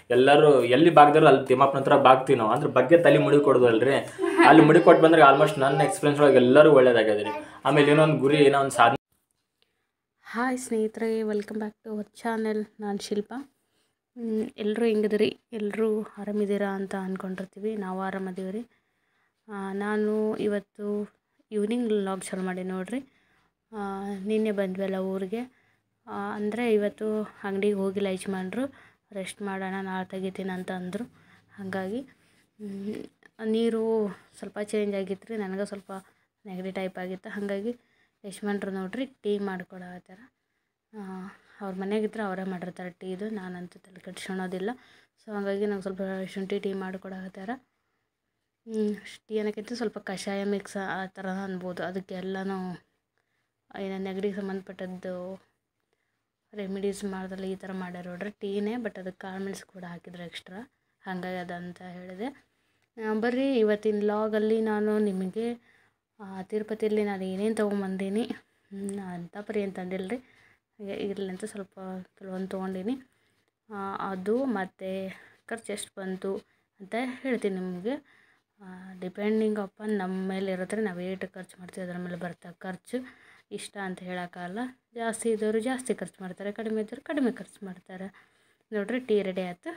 ಎಲ್ಲರೂ ಎಲ್ಲಿ ಬಾಗ್ದಾರೋ ಅಲ್ಲಿ ತಿಮ್ಮಪ್ಪನ ಹತ್ರ ಬಾಗ್ತೀವಿ ನಾವು ಅದ್ರ ಬಗ್ಗೆ ತಲೆ ಮುಡಿ ಕೊಡೋದಲ್ರಿ ಅಲ್ಲಿ ಮುಡಿ ಕೊಟ್ಟು ಬಂದ್ರೆ ಆಲ್ಮೋಸ್ಟ್ ನನ್ನ ಎಕ್ಸ್ಪೀರಿಯನ್ಸ್ ಒಳಗೆ ಎಲ್ಲರೂ ಒಳ್ಳೇದಾಗ್ಯದ ರೀ ಆಮೇಲೆ ಏನೋ ಒಂದು ಗುರಿ ಏನೋ ಒಂದು ಸಾಧನೆ ಹಾಯ್ ಸ್ನೇಹಿತರೆ welcome back to our channel ನಾನು ಶಿಲ್ಪ ಎಲ್ಲರೂ ಹೆಂಗದ್ರಿ ಎಲ್ಲರೂ ಆರಾಮಿದ್ದೀರಾ ಅಂತ ಅಂದ್ಕೊಂಡಿರ್ತೀವಿ ನಾವು ಆರಾಮದೀವಿ ರೀ ಆ, ನಾನು ಇವತ್ತು ಈವ್ನಿಂಗ್ ಲಾಗ್ ಚಾಲು ಮಾಡಿ ನೋಡ್ರಿ ಆ, ನಿನ್ನೆ ಬಂದ್ವಲ್ಲ ಊರಿಗೆ ಅಂದರೆ ಇವತ್ತು ಅಂಗಡಿಗೆ ಹೋಗಿಲ್ಲ ಯಜಮಾನ್ರು ರೆಸ್ಟ್ ಮಾಡೋಣ ನಾಳೆ ತೆಗಿತೀನಿ ಅಂತ ಅಂದರು ಹಾಗಾಗಿ ಮ್, ನೀರು ಸ್ವಲ್ಪ ಚೇಂಜ್ ಆಗಿತ್ತು ರೀ ನನಗೆ ಸ್ವಲ್ಪ ನೆಗಡಿ ಟೈಪ್ ಆಗಿತ್ತು ಹಾಗಾಗಿ ಯಜಮಾನ್ರು ನೋಡ್ರಿ ಟೀ ಮಾಡ್ಕೊಡತ್ತಾರ ಅವ್ರ ಮನೆಗಿದ್ರೆ ಅವರೇ ಮಾಡಿರ್ತಾರೆ ಟೀದು ನಾನಂತೂ ತಲೆ ಕೆಡ್ಸ್ಕೊಳೋದಿಲ್ಲ ಸೊ ಹಾಗಾಗಿ ನಂಗೆ ಸ್ವಲ್ಪ ಶುಂಠಿ ಟೀ ಮಾಡ್ಕೊಡತ್ತಾರ ಟೀ ಅನ್ನೋಕ್ಕಿಂತ ಸ್ವಲ್ಪ ಕಷಾಯ ಮಿಕ್ಸ್ ಆ ಥರ ಅನ್ಬೋದು ಅದಕ್ಕೆಲ್ಲನೂ ಏನು ನೆಗಡಿಗೆ ಸಂಬಂಧಪಟ್ಟದ್ದು ರೆಮಿಡೀಸ್ ಮಾಡಿದ್ರಲ್ಲ ಈ ಥರ ಮಾಡ್ಯಾರ ನೋಡ್ರಿ ಟೀನೇ ಬಟ್ ಅದಕ್ಕೆ ಕಾಳು ಮೆಣಸು ಕೂಡ ಹಾಕಿದ್ರು ಎಕ್ಸ್ಟ್ರಾ ಹಾಗಾಗಿ ಅದಂತ ಹೇಳಿದೆ ಆ, ಬರ್ರಿ ಇವತ್ತಿನ ಲಾಗಲ್ಲಿ ನಾನು ನಿಮಗೆ ಆ, ತಿರುಪತಿಯಲ್ಲಿ ನಾನು ಏನೇನು ತೊಗೊಂಬಂದೀನಿ ಹ್ಮ್, ಅಂತ ಪರಿ ಏನು ತಂದಿಲ್ಲ ರೀ ಇರಲಿ ಅಂತ ಸ್ವಲ್ಪ ಕೆಲವೊಂದು ತೊಗೊಂಡೀನಿ ಆ, ಅದು ಮತ್ತು ಖರ್ಚು ಎಷ್ಟು ಬಂತು ಅಂತ ಹೇಳ್ತೀನಿ ನಿಮಗೆ ಡಿಪೆಂಡಿಂಗ್ ಅಪಾನ್ ನಮ್ಮ ಮೇಲೆ ಇರುತ್ತೆ ನಾವು ಏಟು ಖರ್ಚು ಮಾಡ್ತೀವಿ ಅದ್ರ ಮೇಲೆ ಬರುತ್ತೆ ಖರ್ಚು ಇಷ್ಟ ಅಂತ ಹೇಳೋಕ್ಕಲ್ಲ ಜಾಸ್ತಿ ಇದ್ದವರು ಜಾಸ್ತಿ ಖರ್ಚು ಮಾಡ್ತಾರೆ ಕಡಿಮೆ ಇದ್ದವರು ಕಡಿಮೆ ಖರ್ಚು ಮಾಡ್ತಾರೆ ನೋಡ್ರಿ ಟೀ ರೆಡಿ ಆಯ್ತು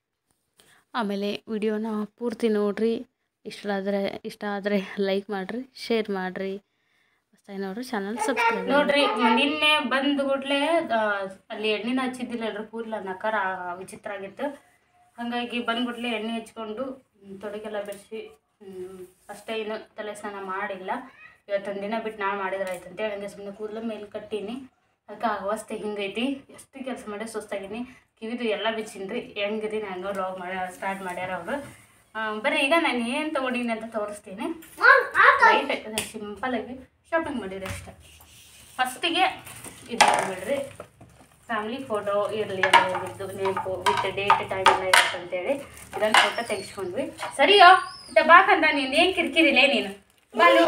ಆಮೇಲೆ ವಿಡಿಯೋನ ಪೂರ್ತಿ ನೋಡಿರಿ ಇಷ್ಟ ಆದರೆ ಇಷ್ಟ ಆದರೆ ಲೈಕ್ ಮಾಡಿರಿ ಶೇರ್ ಮಾಡಿರಿ ಹೊಸ್ದಾಗಿ ನೋಡ್ರಿ ಚಾನಲ್ ಸಬ್ಸ್ಕ್ರೈಬ್ ನೋಡ್ರಿ ನಿನ್ನೆ ಬಂದು ಕೂಡಲೇ ಅಲ್ಲಿ ಎಣ್ಣೆನ ಹಚ್ಚಿದ್ದಿಲ್ಲ ಎಲ್ಲರೂ ಕೂದಲ ನಕಾರ ವಿಚಿತ್ರ ಆಗಿತ್ತು ಹಾಗಾಗಿ ಬಂದ್ಬಿಟ್ಲೆ ಎಣ್ಣೆ ಹಚ್ಕೊಂಡು ಹ್ಮ್, ತೊಡೆಗೆಲ್ಲ ಬೆರೆಸಿ ಅಷ್ಟೇ ಏನು ತಲೆ ಸ್ನಾನ ಮಾಡಿಲ್ಲ ಇವತ್ತೊಂದು ದಿನ ಬಿಟ್ಟು ನಾಳೆ ಮಾಡಿದ್ರೆ ಆಯ್ತು ಅಂತೇಳಿ ಹಂಗೆ ಸುಮ್ಮನೆ ಕೂದಲ ಮೇಲೆ ಕಟ್ಟೀನಿ ಅದಕ್ಕೆ ಅವಸ್ಥೆ ಹಿಂಗೈತಿ ಎಷ್ಟು ಕೆಲಸ ಮಾಡಿ ಸುಸ್ತಾಗೀನಿ ಕಿವಿದು ಎಲ್ಲ ಬಿಚ್ಚಿನ್ರಿ ಹೆಂಗಿದೀನಿ ಹಂಗೆ ಲಾಗ್ ಮಾಡಿ ಸ್ಟಾರ್ಟ್ ಮಾಡ್ಯಾರ ಅವರು ಬರೀ ಈಗ ನಾನು ಏನು ತೊಗೊಂಡಿನಿ ಅಂತ ತೋರಿಸ್ತೀನಿ ಲೈಟ್ ಸಿಂಪಲಾಗಿ ಶಾಪಿಂಗ್ ಮಾಡಿರಿ ಅಷ್ಟೇ ಫಸ್ಟಿಗೆ ಇದು ಬಿಡ್ರಿ ಫ್ಯಾಮಿಲಿ ಫೋಟೋ ಇರಲಿ ಎಲ್ಲ ಹೋಗಿದ್ದು ನೆನಪು ವಿತ್ ಡೇಟ್ ಟೈಮ್ ಎಲ್ಲ ಇರುತ್ತೆ ಅಂತೇಳಿ ಇದನ್ನು ಫೋಟೋ ತೆಗಿಸ್ಕೊಂಡ್ವಿ ಸರಿಯೋ ಇತ್ತ ಬಾಕಂದ ನೀನು ಏನು ಕಿರಿಕಿರಿಲೇ ನೀನು ಬಾಲು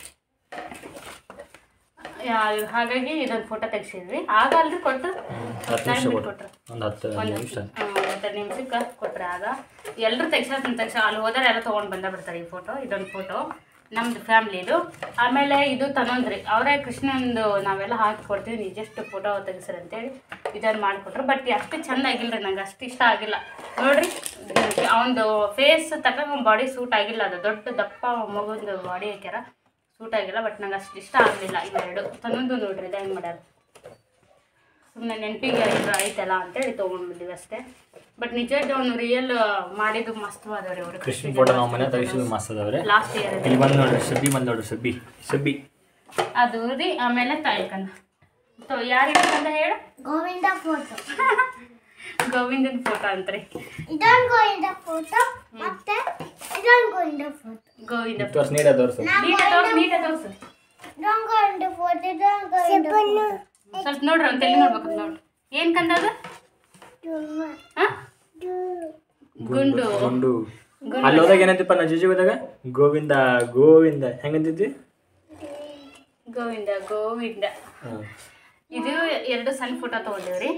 ಯಾ- ಹಾಗಾಗಿ ಇದೊಂದು ಫೋಟೋ ತೆಗ್ಸಿದ್ವಿ ಆಗ ಅಲ್ರಿ ಕೊಟ್ಟು ಹತ್ತು ಟೈಮ್ ನಿಮಿಷ ಬಿಟ್ಟು ಕೊಟ್ರು ಕೊಟ್ರು ಒಂದು ಹತ್ತು ಒಂದು ನಿಮಿಷ ಹತ್ತು ನಿಮಿಷಕ್ಕೆ ಕೊಟ್ರೆ ಆಗ ಎಲ್ಲರೂ ತೆಗ್ಸಾಕ ತಕ್ಷಣ ಅಲ್ಲಿ ಹೋದ್ರೆ ಎಲ್ಲ ತೊಗೊಂಡು ಬಂದ ಬಿಡ್ತಾರೆ ಈ ಫೋಟೋ ಇದೊಂದು ಫೋಟೋ ನಮ್ದು ಫ್ಯಾಮ್ಲಿದು ಆಮೇಲೆ ಇದು ತನ್ನೊಂದ್ರಿ ಅವರೇ ಕೃಷ್ಣಂದು ನಾವೆಲ್ಲ ಹಾಕಿ ಕೊಡ್ತೀವಿ ನೀವು ಜಸ್ಟ್ ಫೋಟೋ ತೆಗಿಸ್ರಿ ಅಂತೇಳಿ ಇದನ್ನು ಮಾಡಿಕೊಟ್ರು ಬಟ್ ಅಷ್ಟು ಚಂದ ಆಗಿಲ್ಲ ರೀ ನಂಗೆ ಅಷ್ಟು ಇಷ್ಟ ಆಗಿಲ್ಲ ನೋಡ್ರಿ ಅವನದು ಫೇಸ್ ತಕ್ಕ ಬಾಡಿ ಸೂಟ್ ಆಗಿಲ್ಲ ಅದು ದೊಡ್ಡ ದಪ್ಪ ಮಗುಂದು ಬಾಡಿ ಹಾಕ್ಯಾರ ಸೂಟ್ ಆಗಿಲ್ಲ ಬಟ್ ನಂಗೆ ಅಷ್ಟು ಇಷ್ಟ ಆಗಲಿಲ್ಲ ಇವೆರಡು ತನ್ನೊಂದು ನೋಡ್ರಿ ಇದು ಹೆಂಗೆ ಮಾಡ್ಯಾರ ಸುಮ್ಮನೆ ನೆನಪಿಗೆ ಇದು ಐತಲ್ಲ ಅಂತೇಳಿ ತೊಗೊಂಡ್ಬಿಟ್ಟಿವಿ ಅಷ್ಟೇ ಬಟ್ ನಿಜವಾಗ್ಲೂ ಅವನು ರಿಯಲ್ ಮಾಡಿದ್ದು ಮಸ್ತ್ ಅದಾವ್ರಿ ಅವರು ಕೃಷ್ಣ ಫೋಟೋ ನಾವು ಮನೆ ತೆಗಿಸಿದ್ವಿ ಮಸ್ತ್ ಅದಾವ್ರೆ ಲಾಸ್ಟ್ ಇಯರ್ ಇಲ್ಲಿ ಬಂದು ನೋಡ್ರಿ ಸಬ್ಬಿ ಬಂದು ನೋಡ್ರಿ ಸಬ್ಬಿ ಸಬ್ಬಿ ಅದು ರೀ ಆಮೇಲೆ ತಾಯಿಕನ್ನ ತೊ ಯಾರಿಗೆ ಅಂತ ಹೇಳು ಗೋವಿಂದ ಫೋಟೋ ಗೋವಿಂದನ ಫೋಟೋ ಅಂತ್ರಿ ಇದೊಂದು ಗೋವಿಂದ ಫೋಟೋ ಮತ್ತೆ ಇದೊಂದು ಗೋವಿಂದ ಫೋಟೋ ಗೋವಿಂದ ತೋರ್ಸ್ ನೀಡ ತೋರ್ಸು ನೀಟ ತೋರ್ಸು ನೀಟ ತೋರ್ಸು ಇದೊಂದು ಗೋವಿಂದ ಫೋಟೋ ಇದೊಂದು ಗೋವಿಂದ ಫೋಟೋ ಸ್ವಲ್ಪ ನೋಡ್ರಿ ಅವ್ನು ತಲೆ ನೋಡ್ಬೇಕು ನೋಡ್ರಿ ಏನ್ ಕಂದದ ಹಾ ಗುಂಡು ಗುಂಡು ಅಲ್ಲಿ ಹೋದಾಗ ಏನಂತಿಪ್ಪ ನಾ ಜಿಜಿ ಹೋದಾಗ ಗೋವಿಂದ ಗೋವಿಂದ ಹೆಂಗಂತಿದ್ವಿ ಗೋವಿಂದ ಗೋವಿಂದ ಹಾಂ ಇದು ಎರಡು ಸಣ್ಣ ಫೋಟೋ ತೊಗೊಂಡಿವ್ರಿ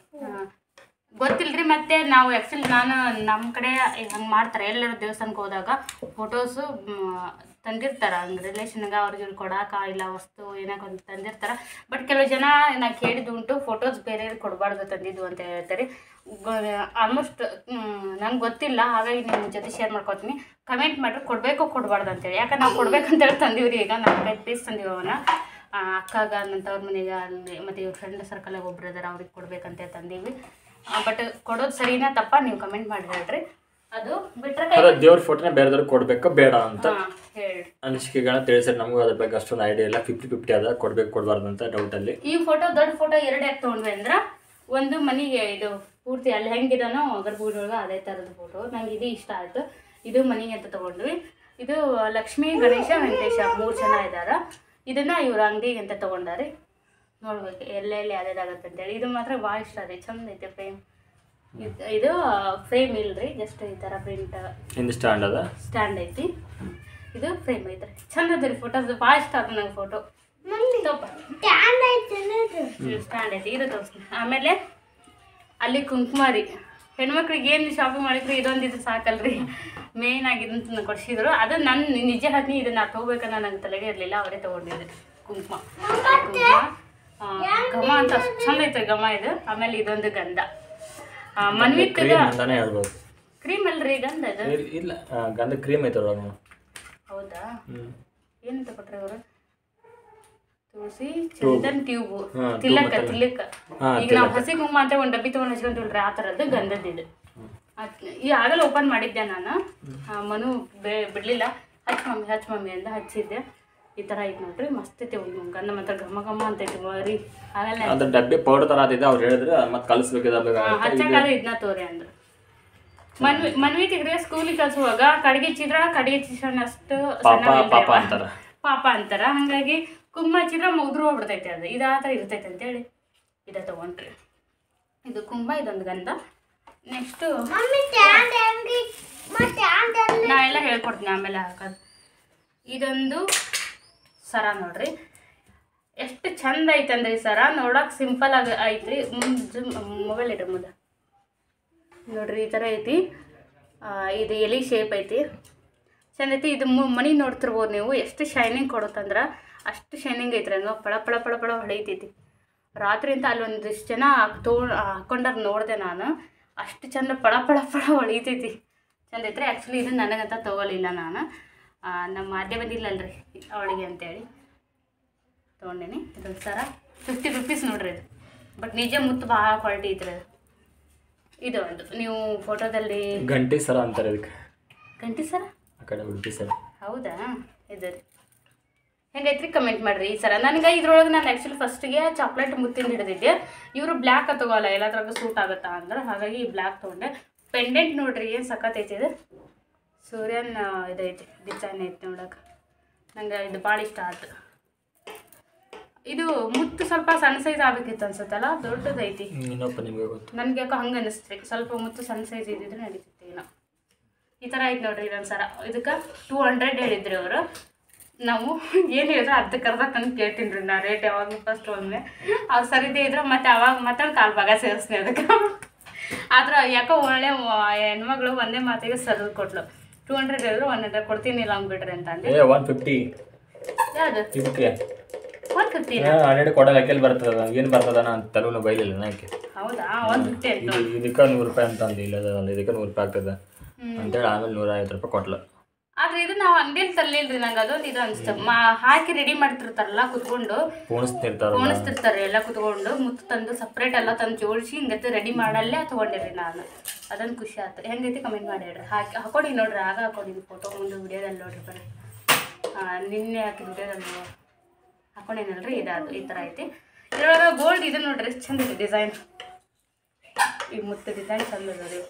ಗೊತ್ತಿಲ್ರಿ ಮತ್ತೆ ನಾವು ಆ್ಯಕ್ಚುಲಿ ನಾನು ನಮ್ಮ ಕಡೆ ಹಂಗೆ ಮಾಡ್ತಾರೆ ಎಲ್ಲರೂ ದೇವಸ್ಥಾನಕ್ಕೆ ಹೋದಾಗ ಫೋಟೋಸು ತಂದಿರ್ತಾರೆ ಹಂಗೆ ರಿಲೇಷನ್ಗೆ ಅವ್ರಿಗೆ ಕೊಡಾಕ ಇಲ್ಲ ವಸ್ತು ಏನಕ್ಕೆ ಒಂದು ತಂದಿರ್ತಾರೆ ಬಟ್ ಕೆಲವು ಜನ ನಾ ಕೇಳಿದ್ದು ಉಂಟು ಫೋಟೋಸ್ ಬೇರೆ ಕೊಡಬಾರ್ದು ತಂದಿದ್ದು ಅಂತ ಹೇಳ್ತಾರೆ ಆಲ್ಮೋಸ್ಟ್ ನಂಗೆ ಗೊತ್ತಿಲ್ಲ ಹಾಗಾಗಿ ನಿಮ್ಮ ಜೊತೆ ಶೇರ್ ಮಾಡ್ಕೊತೀನಿ ಕಮೆಂಟ್ ಮಾಡಿರಿ ಕೊಡಬೇಕು ಕೊಡಬಾರ್ದು ಅಂತೇಳಿ ಯಾಕಂದ್ರೆ ನಾವು ಕೊಡ್ಬೇಕಂತೇಳಿ ತಂದೀವ್ರಿ ಈಗ ನಾಲ್ಕೈದು ಪೀಸ್ ತಂದೀವಿ ಅವನ್ನ ಆ, ಅಕ್ಕಗ ನನ್ನ ತವ್ರ ಮನೆಗೆ ಅಲ್ಲಿ ಮತ್ತು ಇವ್ರ ಫ್ರೆಂಡ್ ಸರ್ಕಲಾಗ ಒಬ್ರು ಇದಾರೆ ಅವ್ರಿಗೆ ಕೊಡ್ಬೇಕಂತ ತಂದೀವಿ ಬಟ್ ಕೊಡೋದು ಸರಿನಾ ತಪ್ಪ ನೀವು ಕಮೆಂಟ್ ಮಾಡಿ ಹೇಳ್ರಿ ಅದು ಬಿಟ್ರೆ ಕೈ ಅದ ದೇವ್ರ ಫೋಟೋನ ಬೇರೆದವ್ರಿಗೆ ಕೊಡ್ಬೇಕಾ ಬೇಡ ಅಂತ ಹಾಂ ಹೇಳಿ ಅನಿಸಿಕೆಗಳನ್ನ ತಿಳಿಸಿದ್ರೆ ನಮಗೂ ಅದ್ರ ಬಗ್ಗೆ ಅಷ್ಟೊಂದು ಐಡಿಯಾ ಇಲ್ಲ ಫಿಫ್ಟಿ ಫಿಫ್ಟಿ ಅದ ಕೊಡ್ಬೇಕು ಕೊಡಬಾರ್ದು ಅಂತ ಡೌಟಲ್ಲಿ ಈ ಫೋಟೋ ದೊಡ್ಡ ಫೋಟೋ ಎರಡು ಯಾಕೆ ತೊಗೊಂಡ್ವಿ ಅಂದ್ರೆ ಒಂದು ಮನೆಗೆ ಇದು ಪೂರ್ತಿ ಅಲ್ಲಿ ಹೆಂಗಿದಾನೋ ಗರ್ಭಗುಡಿಯೊಳಗೆ ಅದೇ ಥರದ ಫೋಟೋ ನಂಗೆ ಇದು ಇಷ್ಟ ಆಯಿತು ಇದು ಮನೆಗೆ ಅಂತ ತೊಗೊಂಡ್ವಿ ಇದು ಲಕ್ಷ್ಮೀ ಗಣೇಶ ವೆಂಕಟೇಶ ಮೂರು ಜನ ಇದ್ದಾರೆ ಇದನ್ನ ಇವ್ರ ಅಂಗಡಿಗೆ ಅಂತ ತೊಗೊಂಡಾರೆ ನೋಡ್ಬೇಕು ಎಲ್ಲೆಲ್ಲಿ ಯಾವ್ದಾಗುತ್ತೆ ಅಂತೇಳಿ ಇದು ಮಾತ್ರ ಭಾಳ ಇಷ್ಟ ರೀ ಚಂದ ಐತೆ ಫ್ರೇಮ್ ಇದು ಫ್ರೇಮ್ ಇಲ್ರಿ ಜಸ್ಟ್ ಈ ಥರ ಪ್ರಿಂಟ್ ಹಿಂದೆ ಸ್ಟ್ಯಾಂಡ್ ಅದ ಸ್ಟ್ಯಾಂಡ್ ಐತಿ ಇದು ಫ್ರೇಮ್ ಐತ್ರಿ ಚಂದ ಅದ ರೀ ಫೋಟೋಸ್ ಭಾಳ ಇಷ್ಟ ಆದ ನಂಗೆ ಫೋಟೋ ತಪ್ಪ ಟ್ಯಾನ್ ಐತೆ ನೋಡು ಸ್ಟ್ಯಾಂಡ್ ಐತಿ ಇದು ತೋರಿಸ್ತೀನಿ ಆಮೇಲೆ ಅಲ್ಲಿ ಕುಂಕುಮ ರೀ ಹೆಣ್ಮಕ್ಳಿಗೆ ಏನು ಶಾಪಿಂಗ್ ಮಾಡಿದ್ರು ಇದೊಂದು ಇದು ಸಾಕಲ್ರಿ ಮೇನ್ ಆಗಿ ಇದನ್ನ ಕೊಡ್ಸಿದ್ರು ಅದು ನನ್ನ ನಿಜ ಹೇಳ್ತೀನಿ ಇದನ್ನ ನಾ ತೊಗೋಬೇಕನ್ನ ನಂಗೆ ತಲೆಗೆ ಇರಲಿಲ್ಲ ಅವರೇ ತೊಗೊಂಡಿದ್ರು ಕುಂಕುಮ ಕುಂಕುಮ ಆ, ಘಮ ಅಂತ ಅಷ್ಟ್ ಚಂದ ಐತೆ ಘಮ ಇದು ಆಮೇಲೆ ಇದೊಂದು ಗಂಧ ಮನ್ವಿತ್ಗ ಕ್ರೀಮ್ ಅಂತಾನೆ ಹೇಳ್ಬೋದು ಕ್ರೀಮ್ ಅಲ್ರಿ ಗಂಧ ಇದು ಇಲ್- ಇಲ್ಲ ಆ, ಗಂಧ ಕ್ರೀಮ್ ಐತೆ ಒಳಗೆ ಹೌದಾ ಹ್ಮ್ ಏನಂತ ಕೊಟ್ರೆ ಅವರು ತುಳಸಿ ಚಂದನ್ ಟ್ಯೂಬ್ ಹಾ, ತಿಲಕ tube ತಿಲಕ ಹಾ, ಈಗ ನಾವು ಹಸಿ ಕುಂಕುಮ ಅಂತ ಒಂದು ಡಬ್ಬಿ ತಗೊಂಡು ಹಚ್ಕೊಂತೀವಲ್ರಿ ಆ ಥರದ್ದು ಗಂಧದ ಇದು ಅದ್- ಈ ಆಗಲೇ ಓಪನ್ ಮಾಡಿದ್ದೆ ನಾನು ಆ, ಮನು ಬೆ- ಬಿಡ್ಲಿಲ್ಲ ಹಚ್ ಮಮ್ಮಿ ಹಚ್ ಮಮ್ಮಿ ಅಂತ ಹಚ್ಚಿದ್ದೆ ಈ ಥರ ಐತೆ ನೋಡ್ರಿ ಮಸ್ತ್ ಐತೆ ಒಂದು ಗಂಧ ಮಾತ್ರ ಘಮ ಘಮ ಅಂತ ಐತಿ ಮರಿ ಆಗಲ್ಲ ಅದ್ರ ಡಬ್ಬಿ ಪೌಡರ್ ತರ ಆದಿದೆ ಅವ್ರು ಹೇಳಿದ್ರೆ ಮತ್ತೆ ಕಲಿಸ್ಬೇಕಿದೆ ಹಚ್ಚಕ್ಕಾದ್ರೆ ಇದನ್ನ ತೋರಿ ಅಂದ್ರು ಮನ್ವಿ ಮನ್ವಿ ತಿಗ್ರೆ ಸ್ಕೂಲಿಗೆ ಕಳ್ಸುವಾಗ ಕಡಿಗೆ ಚಿದ್ರ ಕಡಿಗೆ ಚಿತ್ರ ಅಷ್ಟು ಪಾಪ ಸಣ್ಣ ಪಾಪ ಅಂತಾರ ಪಾಪ ಅಂತಾರ ಹಂಗಾಗಿ ಕುಂಕುಮ ಚಿತ್ರ ಮುಗ್ದ್ರು ಹೋಗ್ಬಿಡ್ತೈತೆ ಅದು ಇದು ಆ ಥರ ಇರ್ತೈತೆ ಅಂತೇಳಿ ಇದ ತಗೊಂಡ್ರಿ ಇದು ಕುಂಕುಮ ಇದೊಂದು ಗಂಧ ನೆಕ್ಸ್ಟು ಮಮ್ಮಿ ಟ್ಯಾಂಡ್ ಹೆಂಗಿ ಮತ್ತೆ ಟ್ಯಾಂಡ್ ಎಲ್ಲಿ ನಾ ಎಲ್ಲ ಹೇಳ್ಕೊಡ್ತೀನಿ ಆಮೇಲೆ ಹಾಕೋದು ಇದೊಂದು ಸರ ನೋಡ್ರಿ ಎಷ್ಟು ಚಂದ ಐತಂದ್ರೆ ಈ ಸರ ನೋಡಕ್ಕೆ ಸಿಂಪಲ್ ಆಗಿ ಐತ್ರಿ ಮುಂದೆ ಮೊಬೈಲ್ ಇಡ್ರಿ ಮುಂದೆ ನೋಡ್ರಿ ಈ ಥರ ಐತಿ ಆ, ಇದು ಎಲಿ ಶೇಪ್ ಐತಿ ಚಂದ ಐತಿ ಇದು ಮು- ಮಣಿ ನೋಡ್ತಿರ್ಬೋದು ನೀವು ಎಷ್ಟು ಶೈನಿಂಗ್ ಕೊಡುತ್ತಂದ್ರೆ ಅಷ್ಟು ಶೈನಿಂಗ್ ಐತ್ರಿ ಹಂಗೆ ಪಳ ಪಳ ಪಳ ಪಳ ಹೊಳಿತೈತಿ ರಾತ್ರಿ ಅಂತ ಅಲ್ಲಿ ಒಂದಿಷ್ಟು ಜನ ತೊಗೊಂಡು ಹಾಕೊಂಡಾರ ನೋಡಿದೆ ನಾನು ಅಷ್ಟು ಚಂದ ಪಳ ಪಳ ಪಳ ಹೊಳಿತೈತಿ ಚಂದ ಐತ್ರಿ ಆ್ಯಕ್ಚುಲಿ ಇದು ನನಗಂತ ತೊಗೊಲಿಲ್ಲ ನಾನು ಆ, ನಮ್ಮ ಅಡ್ಡೆ ಬಂದಿಲ್ಲಲ್ರಿ ಅವಳಿಗೆ ಅಂತೇಳಿ ತೊಗೊಂಡೇನಿ ಇದೊಂದು ಸರ ಫಿಫ್ಟಿ ರುಪೀಸ್ ನೋಡ್ರಿ ಇದು ಬಟ್ ನಿಜ ಮುತ್ತು ಭಾಳ ಕ್ವಾಲಿಟಿ ಐತ್ರಿ ಅದು ಇದು ಒಂದು ನೀವು ಫೋಟೋದಲ್ಲಿ ಗಂಟಿ ಸರ ಅಂತಾರೆ ಇದಕ್ಕೆ ಗಂಟಿ ಸರ ಆ ಕಡೆ ಉಡುಪಿ ಸರ ಹೌದಾ ಇದು ರೀ ಹೆಂಗೈತ್ರಿ ಕಮೆಂಟ್ ಮಾಡ್ರಿ ಈ ಸರ ನನಗೆ ಇದ್ರೊಳಗೆ ನಾನು ಆ್ಯಕ್ಚುಲಿ ಫಸ್ಟಿಗೆ ಚಾಕ್ಲೇಟ್ ಮುತ್ತಿಂದ ಹಿಡಿದಿದ್ದೆ ಇವರು ಬ್ಲ್ಯಾಕ್ ತಗೋಲ್ಲ ಎಲ್ಲದ್ರಾಗ ಸೂಟ್ ಆಗುತ್ತಾ ಅಂದ್ರೆ ಹಾಗಾಗಿ ಈ ಬ್ಲ್ಯಾಕ್ ತೊಗೊಂಡೆ ಪೆಂಡೆಂಟ್ ನೋಡ್ರಿ ಏನು ಸಖತ್ತೈತಿ ಇದು ಸೂರ್ಯನ್ ಆ, ಇದೈತಿ ಡಿಸೈನ್ ಐತಿ ನೋಡಕ್ಕೆ ನಂಗೆ ಇದು ಭಾಳ ಇಷ್ಟ ಆಯ್ತು ಇದು ಮುತ್ತು ಸ್ವಲ್ಪ ಸಣ್ಣ ಸೈಜ್ ಆಗ್ಬೇಕಿತ್ತು ಅನ್ಸುತ್ತಲ್ಲ ದೊಡ್ಡದೈತಿ ಇನ್ನೊಬ್ಬ ನಿಮಗೆ ಗೊತ್ತು ನನ್ಗೆ ಯಾಕೋ ಹಂಗೆ ಅನಿಸ್ತ್ರಿ ಸ್ವಲ್ಪ ಮುತ್ತು ಸಣ್ಣ ಸೈಜ್ ಇದ್ದಿದ್ರೆ ನಡೀತಿತ್ತು ಏನೋ ಈ ಥರ ಐತೆ ನೋಡ್ರಿ ಇದೊಂದು ಸರ ಇದಕ್ಕೆ ಟೂ ಹಂಡ್ರೆಡ್ ಹೇಳಿದ್ರಿ ಅವರು ನಾವು ಏನು ಹೇಳಿದ್ರೆ ಅರ್ಧಕ್ಕೆ ಅರ್ಧ ತಂದು ಕೇಳ್ತೀನಿ ರೀ ನಾ ರೇಟ್ ಯಾವಾಗ ಫಸ್ಟ್ ಒಮ್ಮೆ ಅವ್ರು ಸರಿದೇ ಇದ್ರೆ ಮತ್ತೆ ಅವಾಗ ಮತ್ತೆ ಕಾಲು ಭಾಗ ಸೇರಿಸ್ತೀನಿ ಅದಕ್ಕೆ ಆದ್ರೆ ಯಾಕೋ ಒಳ್ಳೆ ವ- ಹೆಣ್ಮಗಳು ಒಂದೇ ಮಾತಿಗೆ ಸರಿದು ಕೊಟ್ಲು ಟೂ ಹಂಡ್ರೆಡ್ ಹೇಳಿದ್ರು ಒನ್ ಹಂಡ್ರೆಡ್ ಕೊಡ್ತೀನಿ ಇಲ್ಲ ಹಂಗೆ ಬಿಡ್ರಿ ಅಂತ ಅಂದೆ ಏ ಒನ್ ಫಿಫ್ಟಿ ಯಾವುದು ಇದಕ್ಕೆ ಒನ್ ಫಿಫ್ಟಿ ಹಂಡ್ರೆಡ್ ಕೊಡಲ್ಲ ಯಾಕೆಲ್ಲಿ ಬರ್ತದ ಏನು ಬರ್ತದ ನಾನು ತಲೆನೂ ಬೈಲಿಲ್ಲ ನಾಕೆ ಹೌದಾ ಒನ್ ಫಿಫ್ಟಿ ಅಂತ ಇದು ಇದಕ್ಕೆ ನೂರು ರೂಪಾಯಿ ಅಂತ ಅಂದು ಇಲ್ಲ ಇದಕ್ಕೆ ನೂರು ರೂಪಾಯಿ ಆಗ್ತದೆ ಅಂತೇಳಿ ಆಮೇಲೆ ನೂರ ಐವತ್ತು ರೂಪಾಯಿ ಕೊಟ್ಲು ಆದ್ರೆ ಇದು ನಾವು ಅಂಗಡಿಯಲ್ಲಿ ತರ್ಲಿಲ್ರಿ ನಂಗೆ ಅದೊಂದು ಇದು ಅನ್ಸ್ತು ಮಾ ಹಾಕಿ ರೆಡಿ ಮಾಡ್ತಿರ್ತಾರಲ್ಲ ಕುತ್ಕೊಂಡು ಪೋಣಿಸ್ತಿರ್ತಾರಲ್ಲ ಪೋಣಿಸ್ತಿರ್ತಾರೆ ಎಲ್ಲ ಕುತ್ಕೊಂಡು ಮುತ್ತು ತಂದು ಸಪ್ರೇಟ್ ಎಲ್ಲ ತಂದು ಜೋಡಿಸಿ ಹಿಂಗತ್ತೆ ರೆಡಿ ಮಾಡಲ್ಲೇ ತೊಗೊಂಡಿರಿ ನಾನು ಅದೊಂದು ಖುಷಿ ಆಯ್ತು ಹೆಂಗೈತಿ ಕಮೆಂಟ್ ಮಾಡಿ ಹೇಳ್ರಿ ಹಾಕಿ ಹಾಕೊಡಿ ನೋಡ್ರಿ ಆಗ ಹಾಕೊಂಡಿನಿ ಫೋಟೋ ಮುಂದೆ ವಿಡಿಯೋದಲ್ಲಿ ನೋಡ್ರಿ ಬರ್ರಿ ಆ, ನಿನ್ನೆ ಹಾಕಿದ ವಿಡಿಯೋದಲ್ಲಿ ಹಾಕೊಂಡಿನಲ್ರಿ ಇದಾದು ಈ ಥರ ಐತಿ ಇದ್ರೊಳಗೆ ಗೋಲ್ಡ್ ಇದು ನೋಡ್ರಿ ಎಷ್ಟು ಚಂದ ಇದೆ ಡಿಸೈನ್ ಈ ಮುತ್ತು ಡಿಸೈನ್ ಚಂದ ಅದ ರೀ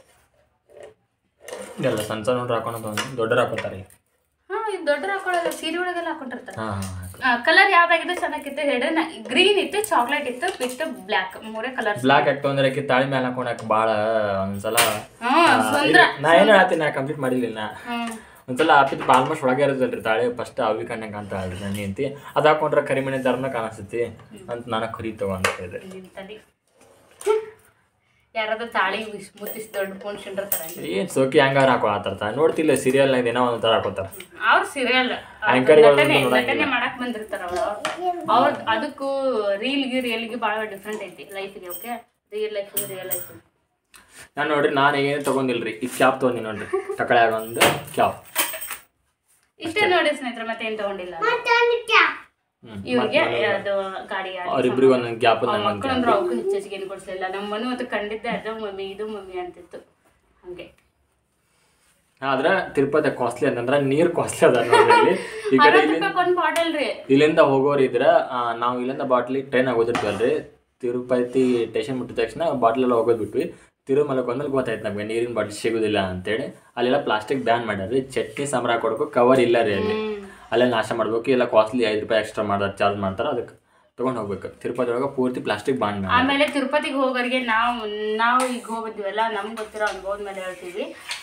ಎಲ್ಲ ಸಣ್ಣ ಸಣ್ಣ ಹುಡ್ರು ಹಾಕೊಂಡು ಬಂದು ದೊಡ್ಡರು ಹಾಕೋತಾರೆ ಹಾಂ ಇದು ದೊಡ್ಡ ಹಾಕೊಳ್ಳೋದು ಸೀರೆ ಒಳಗೆಲ್ಲ ಹಾಕೊಂಡಿರ್ತಾರೆ ಹಾಂ ಹಾಂ ಕಲರ್ ಯಾವ್ದಾಗಿದೆ ಚೆನ್ನಾಗಿತ್ತು ಹೇಳ್ರಿ ನಾ ಗ್ರೀನ್ ಇತ್ತು ಚಾಕ್ಲೇಟ್ ಇತ್ತು ವಿತ್ ಬ್ಲ್ಯಾಕ್ ಮೂರೇ ಕಲರ್ ಬ್ಲಾಕ್ ಹಾಕ್ತು ಅಂದ್ರೆ ಆಕಿ ತಾಳಿ ಮೇಲೆ ಹಾಕೊಳಕ್ ಭಾಳ ಒಂದ್ಸಲ ಹ್ಮ್ ಆ, ಸುಂದ್ರ ಇದು- ನಾ ಏನು ಹೇಳ್ತೀನಿ ನಾ ಕಂಪ್ಲೀಟ್ ಮಾಡಿರ್ಲಿಲ್ಲ ನಾ ಹ್ಮ್ ಒಂದ್ಸಲ ಹಾಕಿದ್ ಆಲ್ಮೋಸ್ಟ್ ಒಳಗೆ ಇರೋದಲ್ರಿ ತಾಳಿ ಫಸ್ಟ್ ಅವಿ ಕಣ್ಣಂಗೆ ಅಂತ ಹೇಳ್ರಿ ನನ್ನ ಅಂತಿ ಅದು ಹಾಕೊಂಡ್ರೆ ಕರಿಮಣಿ ಥರನ ಕಾಣಿಸ್ತೈತಿ ಅಂತ ನಾನು ಖರೀ ತಗೊಂತ ಇದ್ದೆ ಇಲ್ಲಿಂದ ತಡಿ ಯಾರಾದ್ರೂ ತಾಳಿ ವಿಸ್ ಮುತ್ತಿಸ್ ದೊಡ್ಡ ಪೋಣಿಸ್ಕೊಂಡಿರ್ತಾರೆ ಏನ್ ಸೋಕಿ ಹಂಗಾರ ಹಾಕೊಳತ್ತಾರ ನೋಡ್ತಿಲ್ಲ ಸೀರಿಯಲ್ ನಾಗ ಏನೋ ಒಂದ್ ತರ ಹಾಕೋತಾರ ಅವ್ರ ಸೀರಿಯಲ್ Anchor ಗಳು ನಟನೆ ನೋಡಂಗಿಲ್ಲ. ನಟನೆ ಮಾಡಕ್ ಬಂದಿರ್ತಾರ ಅವ್ರು ಅವ್ರ ಅದಕ್ಕೂ ರೀಲ್ಗೆ ರಿಯಲ್ಗೆ ಭಾಳ ಡಿಫ್ರೆಂಟ್ ಐತಿ ಲೈಫಿಗೆ okay real life real life ನಾನು ನೋಡ್ರಿ ನಾನು ಏನು ತಗೊಂಡಿಲ್ರಿ ಈ ಕ್ಯಾಪ್ ತಗೊಂಡಿ ನೋಡ್ರಿ ತಕಳ್ಯಾಗ ಒಂದು ಕ್ಯಾಪ್ ಇಷ್ಟೇ ನೋಡಿ ಸ್ನೇಹಿತರೆ ಮತ್ತೆ ಏನ್ ತಗೊಂಡಿಲ್ಲ ಮತ್ತೆ ಒಂದು ಕ್ಯಾಪ್ ಹ್ಮ್ ಇವ್ರಿಗೆ ಅದು ಗಾಡಿ ಅವ್ರಿಬ್ರಿಗೆ ಒಂದೊಂದು ಗ್ಯಾಪ್ ನಂಗೆ ಮಕ್ಕಳು ಅಂದ್ರೆ ಅವಕ್ಕೂ ಹೆಚ್ಚು ಹೆಚ್ಚಿಗೆ ಏನು ಕೊಡ್ಸಲಿಲ್ಲ ನಮ್ಮ ಮನು ಅಂತ ಕಂಡಿದ್ದೆ ಅದು ಮಮ್ಮಿ ಇದು ಮಮ್ಮಿ ಅಂತಿತ್ತು ಹಂಗೆ ಆದ್ರೆ ತಿರುಪತಿ ಕಾಸ್ಟ್ಲಿ ಅಂತಂದ್ರ ನೀರ್ ಕಾಸ್ಟ್ಲಿ ಅದ ನೋಡ್ರಿ ಇಲ್ಲಿ. ಈ ಕಡೆ ಅರವತ್ತು ಇಲ್ಲಿ ರೂಪಾಯಿ ಒಂದು ಬಾಟಲ್ ರೀ ಇಲ್ಲಿಂದ ಹೋಗೋರು ಇದ್ರ ಆ, ನಾವು ಇಲ್ಲಿಂದ ಬಾಟ್ಲಿ ಟ್ರೈನ್ ಹೋಗೋದಿರ್ತೀವಲ್ರಿ ತಿರುಪತಿ ಸ್ಟೇಷನ್ ಮುಟ್ಟಿದ ತಕ್ಷಣ ಬಾಟ್ಲ್ ಎಲ್ಲ ಹೋಗೋದ್ ಬಿಟ್ವಿ ತಿರುಮಲಕ್ಕೆ ಬಂದಲ್ಲಿ ಗೊತ್ತಾಯ್ತು ನಮಗೆ ನೀರಿನ ಬಾಟ್ಲಿ ಸಿಗೋದಿಲ್ಲ ಅಂತೇಳಿ ಅಲ್ಲೆಲ್ಲ ಪ್ಲಾಸ್ಟಿಕ್ ಬ್ಯಾನ್ ಮಾಡ್ಯಾರ್ರಿ ಚಟ್ನಿ ಸಂಬರ ಕೊಡೋಕೆ ಕವರ್ ಇಲ್ಲ ರೀ ಅಲ್ಲಿ ಅಲ್ಲೇ ನಾಶ ಮಾಡ್ಬೇಕು ಇಲ್ಲ ಕಾಸ್ಟ್ಲಿ ಐದು ರೂಪಾಯಿ ಎಕ್ಸ್ಟ್ರಾ ಮಾಡ್ತಾರೆ ಚಾರ್ಜ್ ಮಾಡ್ತಾರೆ ಅದಕ್ಕೆ ತೊಗೊಂಡು ಹೋಗ್ಬೇಕು ತಿರುಪತಿ ಒಳಗೆ ಪೂರ್ತಿ ಪ್ಲಾಸ್ಟಿಕ್ ಬ್ಯಾನ್ ಮಾಡಿ ಆಮೇಲೆ ತಿರುಪತಿಗೆ ಹೋಗೋರಿಗೆ ನಾವು ನಾವು ಈಗ ಹೋಗಿದ್ವಲ್ಲ ನಮ್ಗೆ ಗೊತ್ತಿರೋ ಅನುಭವದ ಮೇಲೆ ಹೇಳ್ತೀವಿ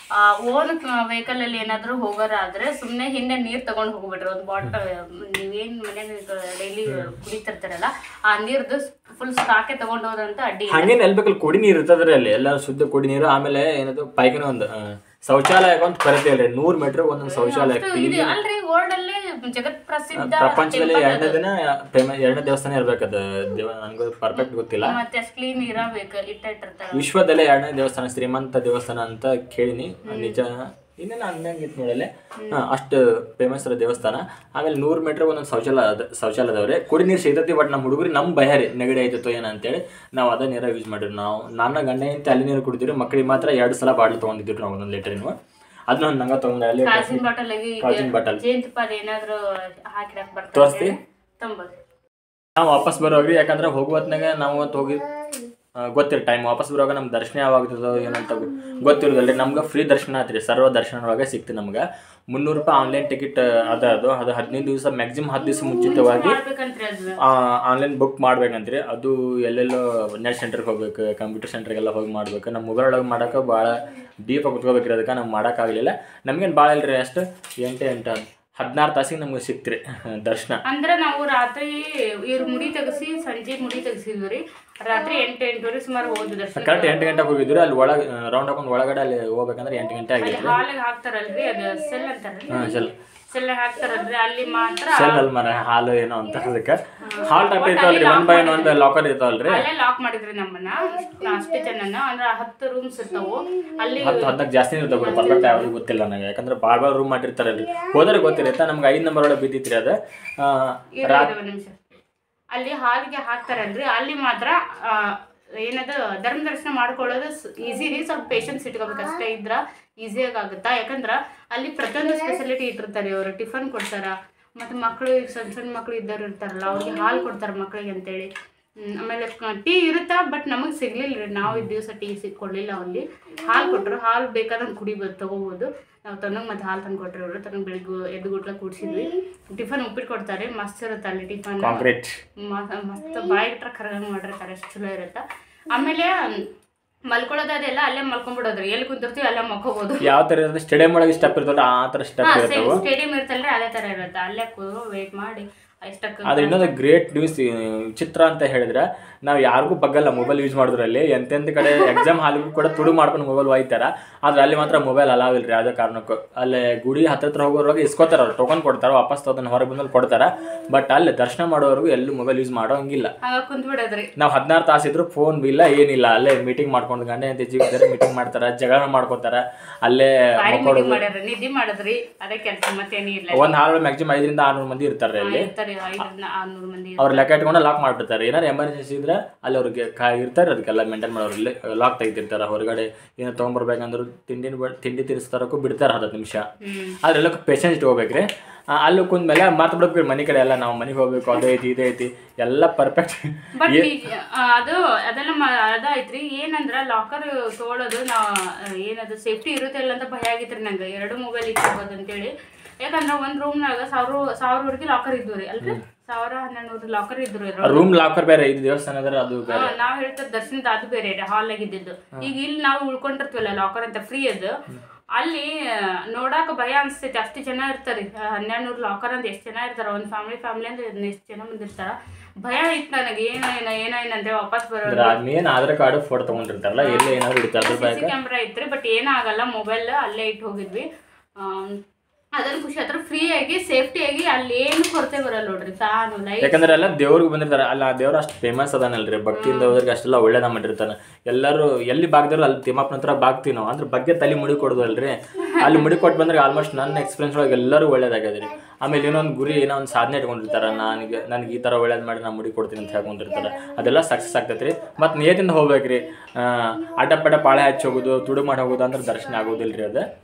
ಓನ್ ವೆಹಿಕಲ್ ಅಲ್ಲಿ ಏನಾದ್ರು ಹೋಗೋರಾದ್ರೆ ಸುಮ್ನೆ ಹಿಂದೆ ನೀರ್ ತಗೊಂಡ್ ಹೋಗ್ಬಿಟ್ರಿ ಒಂದು ಬಾಟಲ್ ನೀವೇನ್ ಮನ್ಯಾಗ ಡೈಲಿ ಕುಡಿತಿರ್ತಾರಲ್ಲ ಆ ನೀರ್ದು ಫುಲ್ ಸ್ಟಾಕೆ ತಗೊಂಡ್ ಹೋದ್ರಂತ ಅಡ್ಡಿ ಇಲ್ಲ. ಹಂಗೇನು ಎಲ್ಲಿ ಬೇಕಲ್ಲಿ ಕುಡಿ ನೀರು ಇರ್ತದ್ರಿ ಅಲ್ಲಿ ಎಲ್ಲ ಶುದ್ಧ ಕುಡಿ ನೀರು ಆಮೇಲೆ ಏನದು ಪೈಕಿನ ಒಂದು ಆ, ಶೌಚಾಲಯಕ್ಕೆ ಒಂದು ಕೊರತೆ ಇಲ್ರಿ ನೂರ್ ಮೀಟರ್ ಒಂದೊಂದು ಶೌಚಾಲಯ ಅಷ್ಟು ಇದು ಅಲ್ರಿ ವರ್ಲ್ಡ್ ಅಲ್ಲಿ ಜಗತ್ ಪ್ರಸಿದ್ಧ ಪ್ರಪಂಚದಲ್ಲಿ temple ಎರಡನೇ ಅದು. ದಿನ ಫೇಮಸ್ ಎರಡನೇ ದೇವಸ್ಥಾನ ಇರ್ಬೇಕದ ದೇವ ನನಗೂ ಪರ್ಫೆಕ್ಟ್ ಗೊತ್ತಿಲ್ಲ ಮತ್ತೆ ಅಷ್ಟು ಕ್ಲೀನ್ ಇರಬೇಕು ಇಟ್ಟ ಇಟ್ಟಿರ್ತಾರ ವಿಶ್ವದಲ್ಲೇ ಎರಡನೇ ದೇವಸ್ಥಾನ ಶ್ರೀಮಂತ ದೇವಸ್ಥಾನ ಅಂತ ಕೇಳಿನಿ ನಿಜ ಇನ್ನೇನು ಅನ್ನಂಗಿತ್ತು ನೋಡಲೆ ಅಷ್ಟು ಫೇಮಸ್ ಇರೋ ದೇವಸ್ಥಾನ ಆಮೇಲೆ ನೂರು ಮೀಟರ್ ಒಂದೊಂದು ಶೌಚಾಲಯ ಅದ ಶೌಚಾಲಯ ಅದಾವ್ರಿ ಕುಡಿ ನೀರು ಸಿಗ್ತೈತಿ ಬಟ್ ನಮ್ಮ ಹುಡುಗರು ನಮ್ಮ ಭಯ ರೀ ನೆಗಡಿ ಆಯ್ತೋ ಏನೋ ಅಂತೇಳಿ ನಾವು ಅದ ನೀರ ಯೂಸ್ ಮಾಡಿರಿ ನಾವು ನನ್ನ ಗಂಡ ಅಂತ ಅಲ್ಲಿ ನೀರು ಕುಡಿದಿರಿ ಮಕ್ಕಳಿಗೆ ಮಾತ್ರ ಎರಡು ಸಲ ಬಾಟ್ಲ್ ತೊಗೊಂಡಿದ್ವಿ ನಾವು ಒಂದೊಂದು ಲೀಟರ್ನು ಅದನ್ನ ಒಂದು ನಂಗೆ ತೊಗೊಂಡೆ ಅಲ್ಲಿ ಕಾಸಿನ ಬಾಟಲ್ ಆಗಿ ಕಾಜಿನ ಬಾಟಲ್ ಜೇನುತುಪ್ಪ ಏನಾದ್ರು ಹಾಕಿಡಕ್ ಬರ್ತಾರೆ ತೋರ್ಸ್ತಿ? ತಂಬೋದು ನಾವು ವಾಪಸ್ ಬರೋಗ್ರಿ ಯಾಕಂದ್ರೆ ಹೋಗುವತ್ನಾಗ ನಾವು ಅವತ್ತು ಹೋಗಿ ಆ, ಗೊತ್ತಿರ ಟೈಮ್ ವಾಪಸ್ ಬರುವಾಗ ನಮ್ಗೆ ದರ್ಶನ ಯಾವಾಗ್ತದೋ ಏನಂತ ಗೊ- ಗೊತ್ತಿರೋದಲ್ರಿ ನಮ್ಗೆ ಫ್ರೀ ದರ್ಶನ ಆತ್ರಿ ಸರ್ವ ದರ್ಶನ ಒಳಗೆ ಸಿಕ್ತು ನಮ್ಗೆ ಮುನ್ನೂರು ರೂಪಾಯಿ ಆನ್ಲೈನ್ ಟಿಕೆಟ್ ಅದ ಅದು ಅದು ಹದಿನೈದು ದಿವಸ ಮ್ಯಾಕ್ಸಿಮಮ್ ಹತ್ತು ದಿವಸ ಮುಂಚಿತವಾಗಿ ಮಾಡ್ಬೇಕಂತ್ರಿ ಅದು ಆನ್ಲೈನ್ ಬುಕ್ ಮಾಡ್ಬೇಕಂತ್ರಿ ಅದು ಎಲ್ಲೆಲ್ಲೋ ನೆಟ್ ಸೆಂಟರ್ಗೆ ಹೋಗ್ಬೇಕು ಕಂಪ್ಯೂಟರ್ ಸೆಂಟರ್ಗೆಲ್ಲ ಹೋಗಿ ಮಾಡ್ಬೇಕು ನಮ್ಮ ಮೊಬೈಲ್ ಒಳಗೆ ಮಾಡೋಕೆ ಭಾಳ ಡೀಪಾಗಿ ಕುತ್ಕೋಬೇಕ್ರಿ ಅದಕ್ಕೆ ನಮ್ಗೆ ಮಾಡೋಕ್ಕಾಗಲಿಲ್ಲ ನಮ್ಗೇನು ಭಾಳ ಇಲ್ರಿ ಅಷ್ಟು ಎಂಟು ಎಂಟು ಹದಿನಾರು ತಾಸಿಗೆ ನಮ್ಗೆ ಸಿಕ್ತ್ರಿ ದರ್ಶನ ಅಂದ್ರ ನಾವು ರಾತ್ರಿ ಇವ್ರ ಮುಡಿ ತೆಗಸಿ ಸಂಜೆ ಮುಡಿ ತೆಗ್ಸಿದ್ವಿ ರೀ ರಾತ್ರಿ ಎಂಟು ಎಂಟುವರೆ ಸುಮಾರು ಹೋದ್ವಿ ದರ್ಶನ ಕರೆಕ್ಟ್ ಎಂಟು ಗಂಟೆಗೆ ಹೋಗಿದ್ವಿ ಅಲ್ಲಿ ಒಳಗೆ ರೌಂಡ್ ಹಾಕೊಂಡು ಒಳಗಡೆ ಅಲ್ಲಿ ಹೋಗ್ಬೇಕಂದ್ರೆ ಎಂಟು ಗಂಟೆ ಅಲ್ಲಿ ಆಗಿತ್ತು ಹಾಲಿಗೆ ಹಾಕ್ತಾರಲ್ರಿ ಅದು ಸೆಲ್ ಅಂತಾರಲ್ರಿ ಹಾಂ ಸೆಲ್ ಸೆಲ್ ಹಾಕ್ತಾರಲ್ರಿ ಅಲ್ಲಿ ಮಾತ್ರ ಸೆಲ್ ಅಲ್ಲಿ ಮರ ಹಾಲು ಏನೋ ಅಂತ ಅದಕ್ಕೆ ಹಾಲ್ ಟೈಪ್ ಇರ್ತಾವಲ್ರಿ ಒನ್ ಬೈ ಒನ್ ಬೈ ಲಾಕರ್ ಇರ್ತಾವಲ್ರಿ ಅಲ್ಲೇ ಲಾಕ್ ಮಾಡಿದ್ರಿ ನಮ್ಮನ್ನ ಇಷ್ಟ್- ಅಷ್ಟೇ ಜನನ ಅಂದ್ರ ಹತ್ತು ರೂಮ್ಸ್ ಇರ್ತಾವು ಅಲ್ಲಿ ಹತ್ತು ಹದಿನಾಲ್ಕು ಜಾಸ್ತಿ ಇರ್ತಾವೆ ಬಿಡು ಪರ್ಫೆಕ್ಟ್ ಯಾವ್ದು ಗೊತ್ತಿಲ್ಲ ನನಗೆ ಯಾಕಂದ್ರೆ ಭಾಳ ಭಾಳ ರೂಮ್ ಮಾಡಿರ್ತಾರಲ್ರಿ ಹೋದ್ರೆ ಗೊತ್ತಿರುತ್ತೆ ನಮ್ಗೆ ಐದು ನಂಬರ್ ಒಳಗೆ ಬಿದ್ದಿತ್ರಿ ಅದು ಆ, ಇರಿ, ಇರಿ ಒಂದ್ ನಿಮಿಷ ಅಲ್ಲಿ ಹಾಲಿಗೆ ಹಾಕ್ತಾರಲ್ರಿ ಅಲ್ಲಿ ಮಾತ್ರ ಆ, ಏನದು ಧರ್ಮ ದರ್ಶನ ಮಾಡ್ಕೊಳ್ಳೋದು ಈಸಿ ರೀ ಸ್ವಲ್ಪ ಪೇಷನ್ಸ್ ಇಟ್ಕೋಬೇಕು ಅಷ್ಟೇ ಇದ್ರ ಈಸಿಯಾಗಿ ಆಗುತ್ತಾ ಯಾಕಂದ್ರ ಅಲ್ಲಿ ಪ್ರತಿಯೊಂದು ಸ್ಪೆಷಾಲಿಟಿ ಇಟ್ಟಿರ್ತಾರೆ ಅವರು ಟಿಫನ್ ಕೊಡ್ತಾರ ಮತ್ತೆ ಮಕ್ಕಳು ಸಣ್ಣ ಸಣ್ಣ ಮಕ್ಕಳು ಇದ್ದವ್ರು ಇರ್ತಾರಲ್ಲ ಅವ್ರಿಗೆ ಹಾಲು ಕೊಡ್ತಾರೆ ಮಕ್ಕಳಿಗೆ ಅಂತೇಳಿ ಹ್ಮ್, ಆಮೇಲೆ ಟೀ ಇರುತ್ತಾ ಬಟ್ ನಮಗೆ ಸಿಗ್ಲಿಲ್ಲ ರೀ ನಾವು ಇದ್ದ ದಿವಸ ಟೀ ಸಿಕ್ಕೊಡ್ಲಿಲ್ಲ ಅಲ್ಲಿ ಹಾಲು ಕೊಟ್ಟರು ಹಾಲು ಬೇಕಾದಂಗೆ ಕುಡಿಬೋದು ತಗೋಬೋದು ನಾವು ತನಗೆ ಮತ್ತೆ ಹಾಲು ತಂದು ಕೊಟ್ಟರು ಅವರು ತನಗೆ ಬೆಳಿಗ್ಗೆ ಎದ್ದು ಗುಟ್ಲ ಕೂಡಿಸಿದ್ವಿ ಟಿಫನ್ ಉಪ್ಪಿಟ್ಟು ಕೊಡ್ತಾರೆ ಮಸ್ತ್ ಇರುತ್ತೆ ಅಲ್ಲಿ ಟಿಫನ್ ಕಾಂಕ್ರೀಟ್ ಮ- ಮಸ್ತ್ ಬಾಯಿಟ್ರ ಕರಗಂಗ್ ಮಾಡಿರ್ತಾರೆ ಎಷ್ಟು ಚಲೋ ಇರುತ್ತೆ ಆಮೇಲೆ ಮಲ್ಕೊಳ್ಳೋದೆಲ್ಲ ಅಲ್ಲೇ ಮಲ್ಕೊಂಡ್ಬಿಡೋದ್ರಿ ಎಲ್ಲಿ ಕುಂತಿರ್ತೀವಿ ಅಲ್ಲೇ ಮಲ್ಕೋಬೋದು ಯಾವ ಥರ ಇರುತ್ತೆ ಸ್ಟೇಡಿಯಂ ಒಳಗೆ ಸ್ಟೆಪ್ ಇರ್ತಾವಲ್ಲ ಆ ಥರ ಸ್ಟೆಪ್ ಹಾ ಇರ್ತಾವೆ ಸೇಮ್ ಸ್ಟೇಡಿಯಂ ಇರ್ತಲ್ರಿ ಅದೇ ತರ ಇರುತ್ತೆ ಅಲ್ಲೇ ಕೂರು ವೇಟ್ ಮಾಡಿ ಎಷ್ಟಕ್ಕೆ ಆದ್ರೆ ಇನ್ನೊಂದು ಗ್ರೇಟ್ ನ್ಯೂಸ್ ಚಿತ್ರ ಅಂತ ಹೇಳಿದ್ರೆ ನಾವು ಯಾರಿಗೂ ಬಗ್ಗಲ್ಲ ಮೊಬೈಲ್ ಯೂಸ್ ಮಾಡಿದ್ರಲ್ಲಿ ಎಂತೆಂಥ ಕಡೆ ಎಕ್ಸಾಮ್ ಹಾಲಿಗೂ ಕೂಡ ತುಡು ಮಾಡ್ಕೊಂಡು ಮೊಬೈಲ್ ಒಯ್ತಾರ ಆದ್ರೆ ಅಲ್ಲಿ ಮಾತ್ರ ಮೊಬೈಲ್ ಅಲಾವ್ ಇಲ್ರಿ ಯಾವುದೇ ಕಾರಣಕ್ಕೂ ಅಲ್ಲೇ ಗುಡಿ ಹತ್ರ ಹತ್ರ ಹೋಗೋರ್ವಾಗ ಇಸ್ಕೋತಾರ ಅವ್ರು ಟೋಕನ್ ಕೊಡ್ತಾರೆ ವಾಪಸ್ ಅದನ್ನ ಹೊರಗೆ ಬಂದ್ಮೇಲೆ ಕೊಡ್ತಾರ ಬಟ್ ಅಲ್ಲಿ ದರ್ಶನ ಮಾಡೋವರೆಗೂ ಎಲ್ಲೂ ಮೊಬೈಲ್ ಯೂಸ್ ಮಾಡೋಂಗಿಲ್ಲ ಆಗ ಕುಂತ್ ಬಿಡೋದ್ರಿ ನಾವು ಹದಿನಾರು ತಾಸು ಇದ್ರು ಫೋನ್ ಇಲ್ಲ ಏನಿಲ್ಲ ಅಲ್ಲೇ ಮೀಟಿಂಗ್ ಮಾಡ್ಕೊಂಡು ಗಂಡ ಅಂತ ಜೀವಿತಾರೆ ಮೀಟಿಂಗ್ ಮಾಡ್ತಾರ ಜಗಳ ಮಾಡ್ಕೋತಾರ ಅಲ್ಲೇ ಬಾರಿ ಮಕ್ಕೊಳೋದು ಮೀಟಿಂಗ್ ಮಾಡ್ಯಾರ ನಿದ್ದೆ ಮಾಡಿದ್ರಿ ಅದೇ ಕೆಲಸ ಮತ್ತೇನು ಇಲ್ಲ ಒಂದ್ ಹಾಲ್ ಮ್ಯಾಕ್ಸಿಮಮ್ ಐದರಿಂದ ಆರ್ನೂರು ಮಂದಿ ಇರ್ತಾರೆ ಅಲ್ಲಿ ಇರ್ತಾರೆ ಐದರಿಂದ ಆರ್ನೂರು ಮಂದಿ ಅವ್ರ ಲೆಕ್ಕ ಇಟ್ಕೊಂಡು ಲಾಕ್ ಮಾಡ್ಬಿಡ್ತಾರೆ ಏನಾರು ಎಮರ್ಜೆನ್ಸಿ ಇದ್ರೆ ಅಲ್ಲಿ ಅವ್ರಿಗೆ ಕಾ ಇರ್ತಾರೆ ಅದಕ್ಕೆಲ್ಲ ಮೇಂಟೈನ್ ಮಾಡೋರಲ್ಲಿ ಲಾಕ್ ತೆಗಿತಿರ್ತಾರೆ ಹೊರಗಡೆ ಏನೋ ತೊಗೊಂಬರ್ಬೇಕಂದ್ರೆ ತಿಂಡಿನ ಬ- ತಿಂಡಿ ತಿರ್ಸ್ತಾರಕ್ಕೂ ಬಿಡ್ತಾರೆ ಹತ್ತು ನಿಮಿಷ ಹ್ಮ್ ಅದ್ರೆಲ್ಲ ಪೇಷನ್ಸ್ ಇಟ್ಕೋಬೇಕ್ರಿ ಆ, ಅಲ್ಲಿ ಕುಂದ್ಮೇಲೆ ಮಾತು ಬಿಡ್ಬೇಕು ಮನೆ ಕಡೆ ಎಲ್ಲ ನಾವು ಮನೆಗೆ ಹೋಗ್ಬೇಕು ಅದು ಐತಿ ಇದೇ ಐತಿ ಎಲ್ಲ ಪರ್ಫೆಕ್ಟ್ ಬಟ್ ಅದು ಅದೆಲ್ಲ ಮ- ಅದಾಯ್ತ್ರಿ ಏನಂದ್ರ ಲಾಕರ್ ತೊಗೊಳೋದು ನಾ ಏನದು ಸೇಫ್ಟಿ ಇರುತ್ತೆ ಇಲ್ಲ ಅಂತ ಭಯ ಆಗಿತ್ರಿ ನಂಗೆ ಎರಡು ಮೊಬೈಲ್ ಇಟ್ಕೋಬೋದು ಅಂತೇಳಿ ಯಾಕಂದ್ರ ಒಂದ್ ರೂಮ್ನಾಗ ಸಾವಿರ ಸಾವಿರವರೆಗೆ ಲಾಕರ್ ಇದ್ವು ರೀ ಅಲ್ರಿ ಸಾವಿರ ಹನ್ನೆರಡು ಲಾಕರ್ ಇದ್ರು ಇದ್ರೊಳಗೆ. ರೂಮ್ ಲಾಕರ್ ಬೇರೆ ಇದು ದೇವಸ್ಥಾನ ಅಂದ್ರೆ ಅದು ಹಾ, ಬೇರೆ ನಾವ್ ಹೇಳ್ತದ ದರ್ಶನದ ಅದು ಬೇರೆ ಹಾಲ್ ಇದ್ದಿದ್ದು ಈಗ ಇಲ್ಲಿ ನಾವು ಉಳ್ಕೊಂಡಿರ್ತೀವಲ್ಲ ಲಾಕರ್ ಅಂತ ಫ್ರೀ ಅದು ಅಲ್ಲಿ ಆ, ನೋಡಾಕ ಭಯ ಅನ್ಸ್ತೈತಿ ಅಷ್ಟು ಜನ ಇರ್ತಾರೆ ಹನ್ನೆರಡು ನೂರು ಲಾಕರ್ ಅಂತ ಎಷ್ಟು ಜನ ಇರ್ತಾರ ಒಂದು ಫ್ಯಾಮಿಲಿ ಫ್ಯಾಮಿಲಿ ಅಂದ್ರೆ ಎಷ್ಟು ಜನ ಬಂದಿರ್ತಾರ ಭಯ ಇತ್ತು ನನಗೆ ಏನೇನ ಏನೇನಂದ್ರೆ ವಾಪಸ್ ಬರೋದು ಮೇನ್ ಆಧಾರ್ ಕಾರ್ಡ್ ಫೋಟೋ ತಗೊಂಡಿರ್ತಾರಲ್ಲ ಎಲ್ಲಿ ಏನಾದ್ರು ಇಡ್ತಾರೆ ಅದ್ರ ಸಿ ಬ್ಯಾಗ ಕ್ಯಾಮ್ರಾ ಇತ್ತು ಬಟ್ ಏನಾಗಲ್ಲ ಮೊಬೈಲ್ ಅಲ್ಲೇ ಇಟ್ಟು ಹೋಗಿದ್ವಿ ಆಮ್, ಅದನ್ನ ಖುಷಿ ಹತ್ರ ಫ್ರೀ ಆಗಿ ಸೇಫ್ಟಿ ಆಗಿ ಅಲ್ಲಿ ಏನು ಕೊರತೆ ಬರಲ್ಲ ನೋಡ್ರಿ ಫ್ಯಾನು ಲೈಟ್ ಯಾಕಂದ್ರೆ ಎಲ್ಲ ದೇವ್ರಿಗೆ ಬಂದಿರ್ತಾರೆ ಅಲ್ಲ ಆ ದೇವ್ರು ಅಷ್ಟು ಫೇಮಸ್ ಅದಾನಲ್ರಿ ಭಕ್ತಿಯಿಂದ ಹೋದ್ರಿಗೆ ಅಷ್ಟೆಲ್ಲ ಒಳ್ಳೇದ ಮಾಡಿರ್ತಾನೆ ಎಲ್ಲರೂ ಎಲ್ಲಿ ಬಾಗ್ದಾರು ಅಲ್ಲಿ ತಿಮ್ಮಪ್ಪನ ಹತ್ರ ಬಾಗ್ತೀವಿ ನಾವು ಅದ್ರ ಬಗ್ಗೆ ತಲೆ ಮುಡಿ ಕೊಡೋದಲ್ರಿ ಅಲ್ಲಿ ಮುಡಿ ಕೊಟ್ಟು ಬಂದ್ರೆ ಆಲ್ಮೋಸ್ಟ್ ನನ್ನ ಎಕ್ಸ್ಪೀರಿಯನ್ಸ್ ಒಳಗೆ ಎಲ್ಲರೂ ಒಳ್ಳೇದಾಗ್ಯದ್ರಿ ಆಮೇಲೆ ಏನೋ ಒಂದು ಗುರಿ ಏನೋ ಒಂದು ಸಾಧನೆ ಇಟ್ಕೊಂಡಿರ್ತಾರೆ ನನಗೆ ನನಗೆ ಈ ಥರ ಒಳ್ಳೇದು ಮಾಡಿ ನಾನು ಮುಡಿ ಕೊಡ್ತೀನಿ ಅಂತ ಹೇಳ್ಕೊಂಡಿರ್ತಾರೆ ಅದೆಲ್ಲ ಸಕ್ಸಸ್ ಆಗ್ತೈತೆ ರೀ ಮತ್ತು ನಿಯತಿಂದ ಹೋಗ್ಬೇಕ್ರಿ ಆ, ಅಡ್ಡ ಪಡ್ಡ ಪಾಳೆ ಹಚ್ಚಿ ಹೋಗೋದು ತುಡು ಮಾಡಿ ಹೋಗೋದು ಅಂದ್ರೆ ದರ್ಶನ ಆಗೋದಿಲ್ಲ ರೀ ಅದು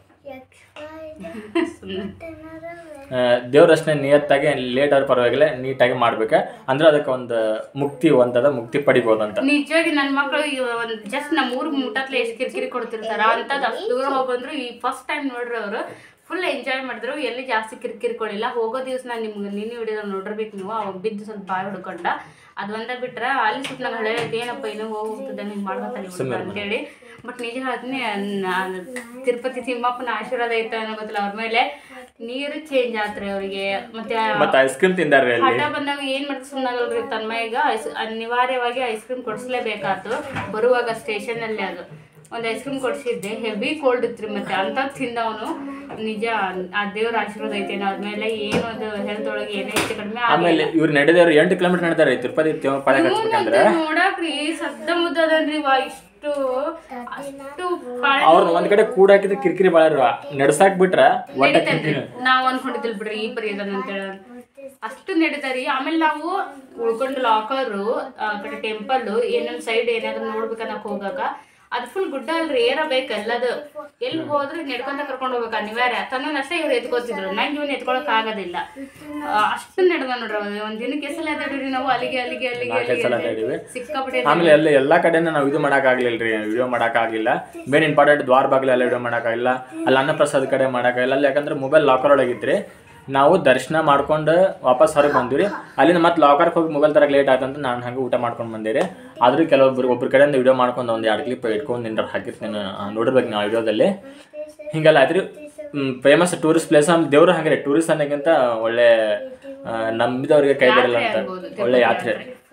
ಆ, ದೇವ್ರ ಅಷ್ಟೇ ನಿಯತ್ತಾಗಿ ಲೇಟ್ ಆದ್ರೆ ಪರವಾಗಿಲ್ಲ ನೀಟಾಗಿ ಮಾಡ್ಬೇಕು ಅಂದ್ರೆ ಅದಕ್ಕೆ ಒಂದು ಮುಕ್ತಿ ಒಂದದ ಮುಕ್ತಿ ಪಡಿಬೋದು ಅಂತ ನಿಜವಾಗಿ ನನ್ನ ಮಕ್ಕಳು ಒಂದು ಜಸ್ಟ್ ನಮ್ಮ ಊರ್ ಮುಟ್ಟತ್ಲೆ ಎಷ್ಟು ಕಿರಿಕಿರಿ ಕೊಡ್ತಿರ್ತಾರ ಅಂತದ್ ಅಷ್ಟು ದೂರ ಹೋಗಿ ಬಂದ್ರು ಈ ಫಸ್ಟ್ ಟೈಮ್ ನೋಡ್ರಿ ಅವರು ಫುಲ್ ಎಂಜಾಯ್ ಮಾಡಿದ್ರು ಎಲ್ಲಿ ಜಾಸ್ತಿ ಕಿರಿಕಿರಿಕೊಳ್ಳಿಲ್ಲ ಹೋಗೋ ದಿವಸ ನಾನು ನಿಮ್ಗೆ ನಿನ್ನೆ ವಿಡಿಯೋ ನೋಡಿರ್ಬೇಕು ನೀವು ಅವಾಗ ಬಿದ್ದು ಸ್ವಲ್ಪ ಬಾಯಿ ಹುಡ್ಕೊಂಡ ಅದು ಒಂದೇ ಬಿಟ್ರೆ ಅಲ್ಲಿ ಸ್ವಲ್ಪ ನಂಗೆ ಹಳೆ ಏನಪ್ಪ ಇನ್ನೂ ಹೋಗ್ತದೆ ಹಿಂಗೆ ಮಾಡ್ಕೊತಾನೆ ಅಂತೇಳಿ ಬಟ್ ನಿಜ ಹೇಳ್ತೀನಿ ನಾನು ತಿರುಪತಿ ತಿಮ್ಮಪ್ಪನ ಆಶೀರ್ವಾದ ಐತೆ ಅನ್ನೋ ಗೊತ್ತಿಲ್ಲ ಅವ್ರ ಮೇಲೆ ನೀರು ಚೇಂಜ್ ಆತ್ರಿ ಅವರಿಗೆ ಮತ್ತೆ ಮತ್ತೆ ಐಸ್ ಕ್ರೀಮ್ ತಿಂದಾರ್ರಿ ಅಲ್ಲಿ ಹಠ ಬಂದಾಗ ಏನ್ ಮಾಡ್ತಾ ಸುಮ್ಮನಾಗಲ್ರಿ ತನ್ಮಯ್ಯಗ ಐಸ್ ಅನಿವಾರ್ಯವಾಗಿ ಐಸ್ ಕ್ರೀಮ್ ಕೊಡಿಸ್ಲೇಬೇಕಾತು ಬರುವಾಗ ಸ್ಟೇಷನ್ ಅಲ್ಲಿ ಅದು ಒಂದು ಐಸ್ ಕ್ರೀಮ್ ಕೊಡಿಸಿದ್ದೆ ಹೆವಿ ಕೋಲ್ಡ್ ಇತ್ರಿ ಮತ್ತೆ ಅಂತ ತಿಂದವನು ನಿಜ ಆ ದೇವ್ರ ಆಶೀರ್ವಾದ ಐತೆ ಅವ್ರ ಮೇಲೆ ಏನು ಅದು ಹೆಲ್ತ್ ಒಳಗೆ ಏನೇ ಹೆಚ್ಚು ಕಡಿಮೆ ಆಮೇಲೆ ಇವ್ರು ನಡೆದವ್ರು ಎಂಟು ಕಿಲೋಮೀಟರ್ ನಡೆದಾರೆ ತಿರುಪತಿ ಪಾಳೆ ಹಚ್ಬೇಕಂದ್ರೆ ನೋಡಕ್ರಿ ಸದ್ದ ಮುದ್ದ ಅದನ್ರಿ ವಾ ಇಷ್ಟು ಅಷ್ಟು ಪಾಳೆ ಅವ್ರನ್ನ ಒಂದ್ ಕಡೆ ಕೂಡ ಹಾಕಿದ್ರೆ ಕಿರಿಕಿರಿ ಬಾಳ ನಡ್ಸಾಕ್ ಬಿಟ್ರ ಒಟ್ಟ ಕಿರಿಕಿರಿ ನಾವ್ ಅನ್ಕೊಂಡಿದ್ದಿಲ್ ಬಿಡ್ರಿ ಈ ಪರಿ ಅದನ್ನ ಅಂತೇಳಿ ಅಷ್ಟು ನಡೀತಾರಿ ಆಮೇಲೆ ನಾವು ಉಳ್ಕೊಂಡು ಲಾಕರು ಆ ಕಡೆ ಟೆಂಪಲ್ ಏನೊಂದ್ ಸೈಡ್ ಏನಾದ್ರು ನೋಡ್ಬೇಕನ್ನಕ್ ಹೋಗಾಕ ಅದು ಫುಲ್ ಗುಡ್ಡ ಅಲ್ರಿ ಏರಬೇಕು ಎಲ್ಲದು ಎಲ್ಲಿ ಹೋದ್ರೆ ನಡ್ಕೊಂತ ಕರ್ಕೊಂಡು ಹೋಗ್ಬೇಕು ಅನಿವಾರ್ಯ ತನ್ನ ಅಷ್ಟೇ ಇವ್ರು ಎತ್ಕೋತಿದ್ರು ನಂಗೆ ಇವ್ನ ಎತ್ಕೊಳಕ್ ಆಗೋದಿಲ್ಲ ಆ, ಅಷ್ಟು ನಡೆದ ನೋಡ್ರಿ ಅವ್ನು. ಒಂದ್ ದಿನಕ್ಕೆ ಎಸಲ ಅದಾಡ್ರಿ ನಾವು ಅಲ್ಲಿಗೆ ಅಲ್ಲಿಗೆ ಅಲ್ಲಿಗೆ ನಾಲ್ಕೈದು ಸಲ ಅಲ್ಲಿಗೆ ಅಡ್ಡಾಡಿವಿ. ಸಿಕ್ಕಾಪಟ್ಟೆ ಆಮೇಲೆ ಎಲ್ಲ ಎಲ್ಲಾ ಕಡೆನೂ ನಾವು ಇದು ಮಾಡಕ್ ಆಗ್ಲಿಲ್ರಿ ವಿಡಿಯೋ ಮಾಡಕ್ ಆಗಿಲ್ಲ ಮೇನ್ ಇಂಪಾರ್ಟೆಂಟ್ ದ್ವಾರ ಬಾಗಿಲ ಎಲ್ಲ ವಿಡಿಯೋ ಮಾಡಕ್ ಆಗಿಲ್ಲ ಅಲ್ಲಿ ಅನ್ನಪ್ರಸಾದ್ ಕಡೆ ಮಾಡಕ್ ಆಗಿಲ್ಲ ಅಲ್ಲಿ ಯಾಕಂದ್ರೆ ಮೊಬೈಲ್ ಲಾಕರ್ ಒಳಗಿತ್ರಿ ನಾವು ದರ್ಶನ ಮಾಡ್ಕೊಂಡು ವಾಪಸ್ ಹೊರಗೆ ಬಂದ್ವಿ ಅಲ್ಲಿಂದ ಮತ್ತೆ ಲಾಕರ್ಗೆ ಹೋಗಿ ಮೊಬೈಲ್ ತರಕ್ಕೆ ಲೇಟ್ ಆಯ್ತಂತ ನಾನು ಹಂಗೆ ಊಟ ಮಾಡ್ಕೊಂಡು ಬಂದಿರಿ ಆದ್ರೂ ಕೆಲವೊಬ್ರು ಒಬ್ರ ಕಡೆಯಿಂದ ವಿಡಿಯೋ ಮಾಡ್ಕೊಂಡು ಒಂದು ಎರಡು ಕ್ಲಿಪ್ ಇಟ್ಕೊಂಡು ನಿನ್ನ ಹಾಕಿರ್ತೀನಿ ನೋಡಿರ್ಬೇಕು ನಾವು ವಿಡಿಯೋದಲ್ಲಿ ಹಿಂಗೆಲ್ಲ ಆಯ್ತು ಫೇಮಸ್ ಟೂರಿಸ್ಟ್ ಪ್ಲೇಸ್ ಆಮೇಲೆ ದೇವ್ರು ಹಂಗೆ ಟೂರಿಸ್ಟ್ ಅನ್ನೋಕ್ಕಿಂತ ಒಳ್ಳೆ ಆ, ನಂಬಿದವ್ರಿಗೆ ಕೈ ಬಿಡಲ್ಲ ಅಂತ ಒಳ್ಳೆ ಯಾತ್ರೆ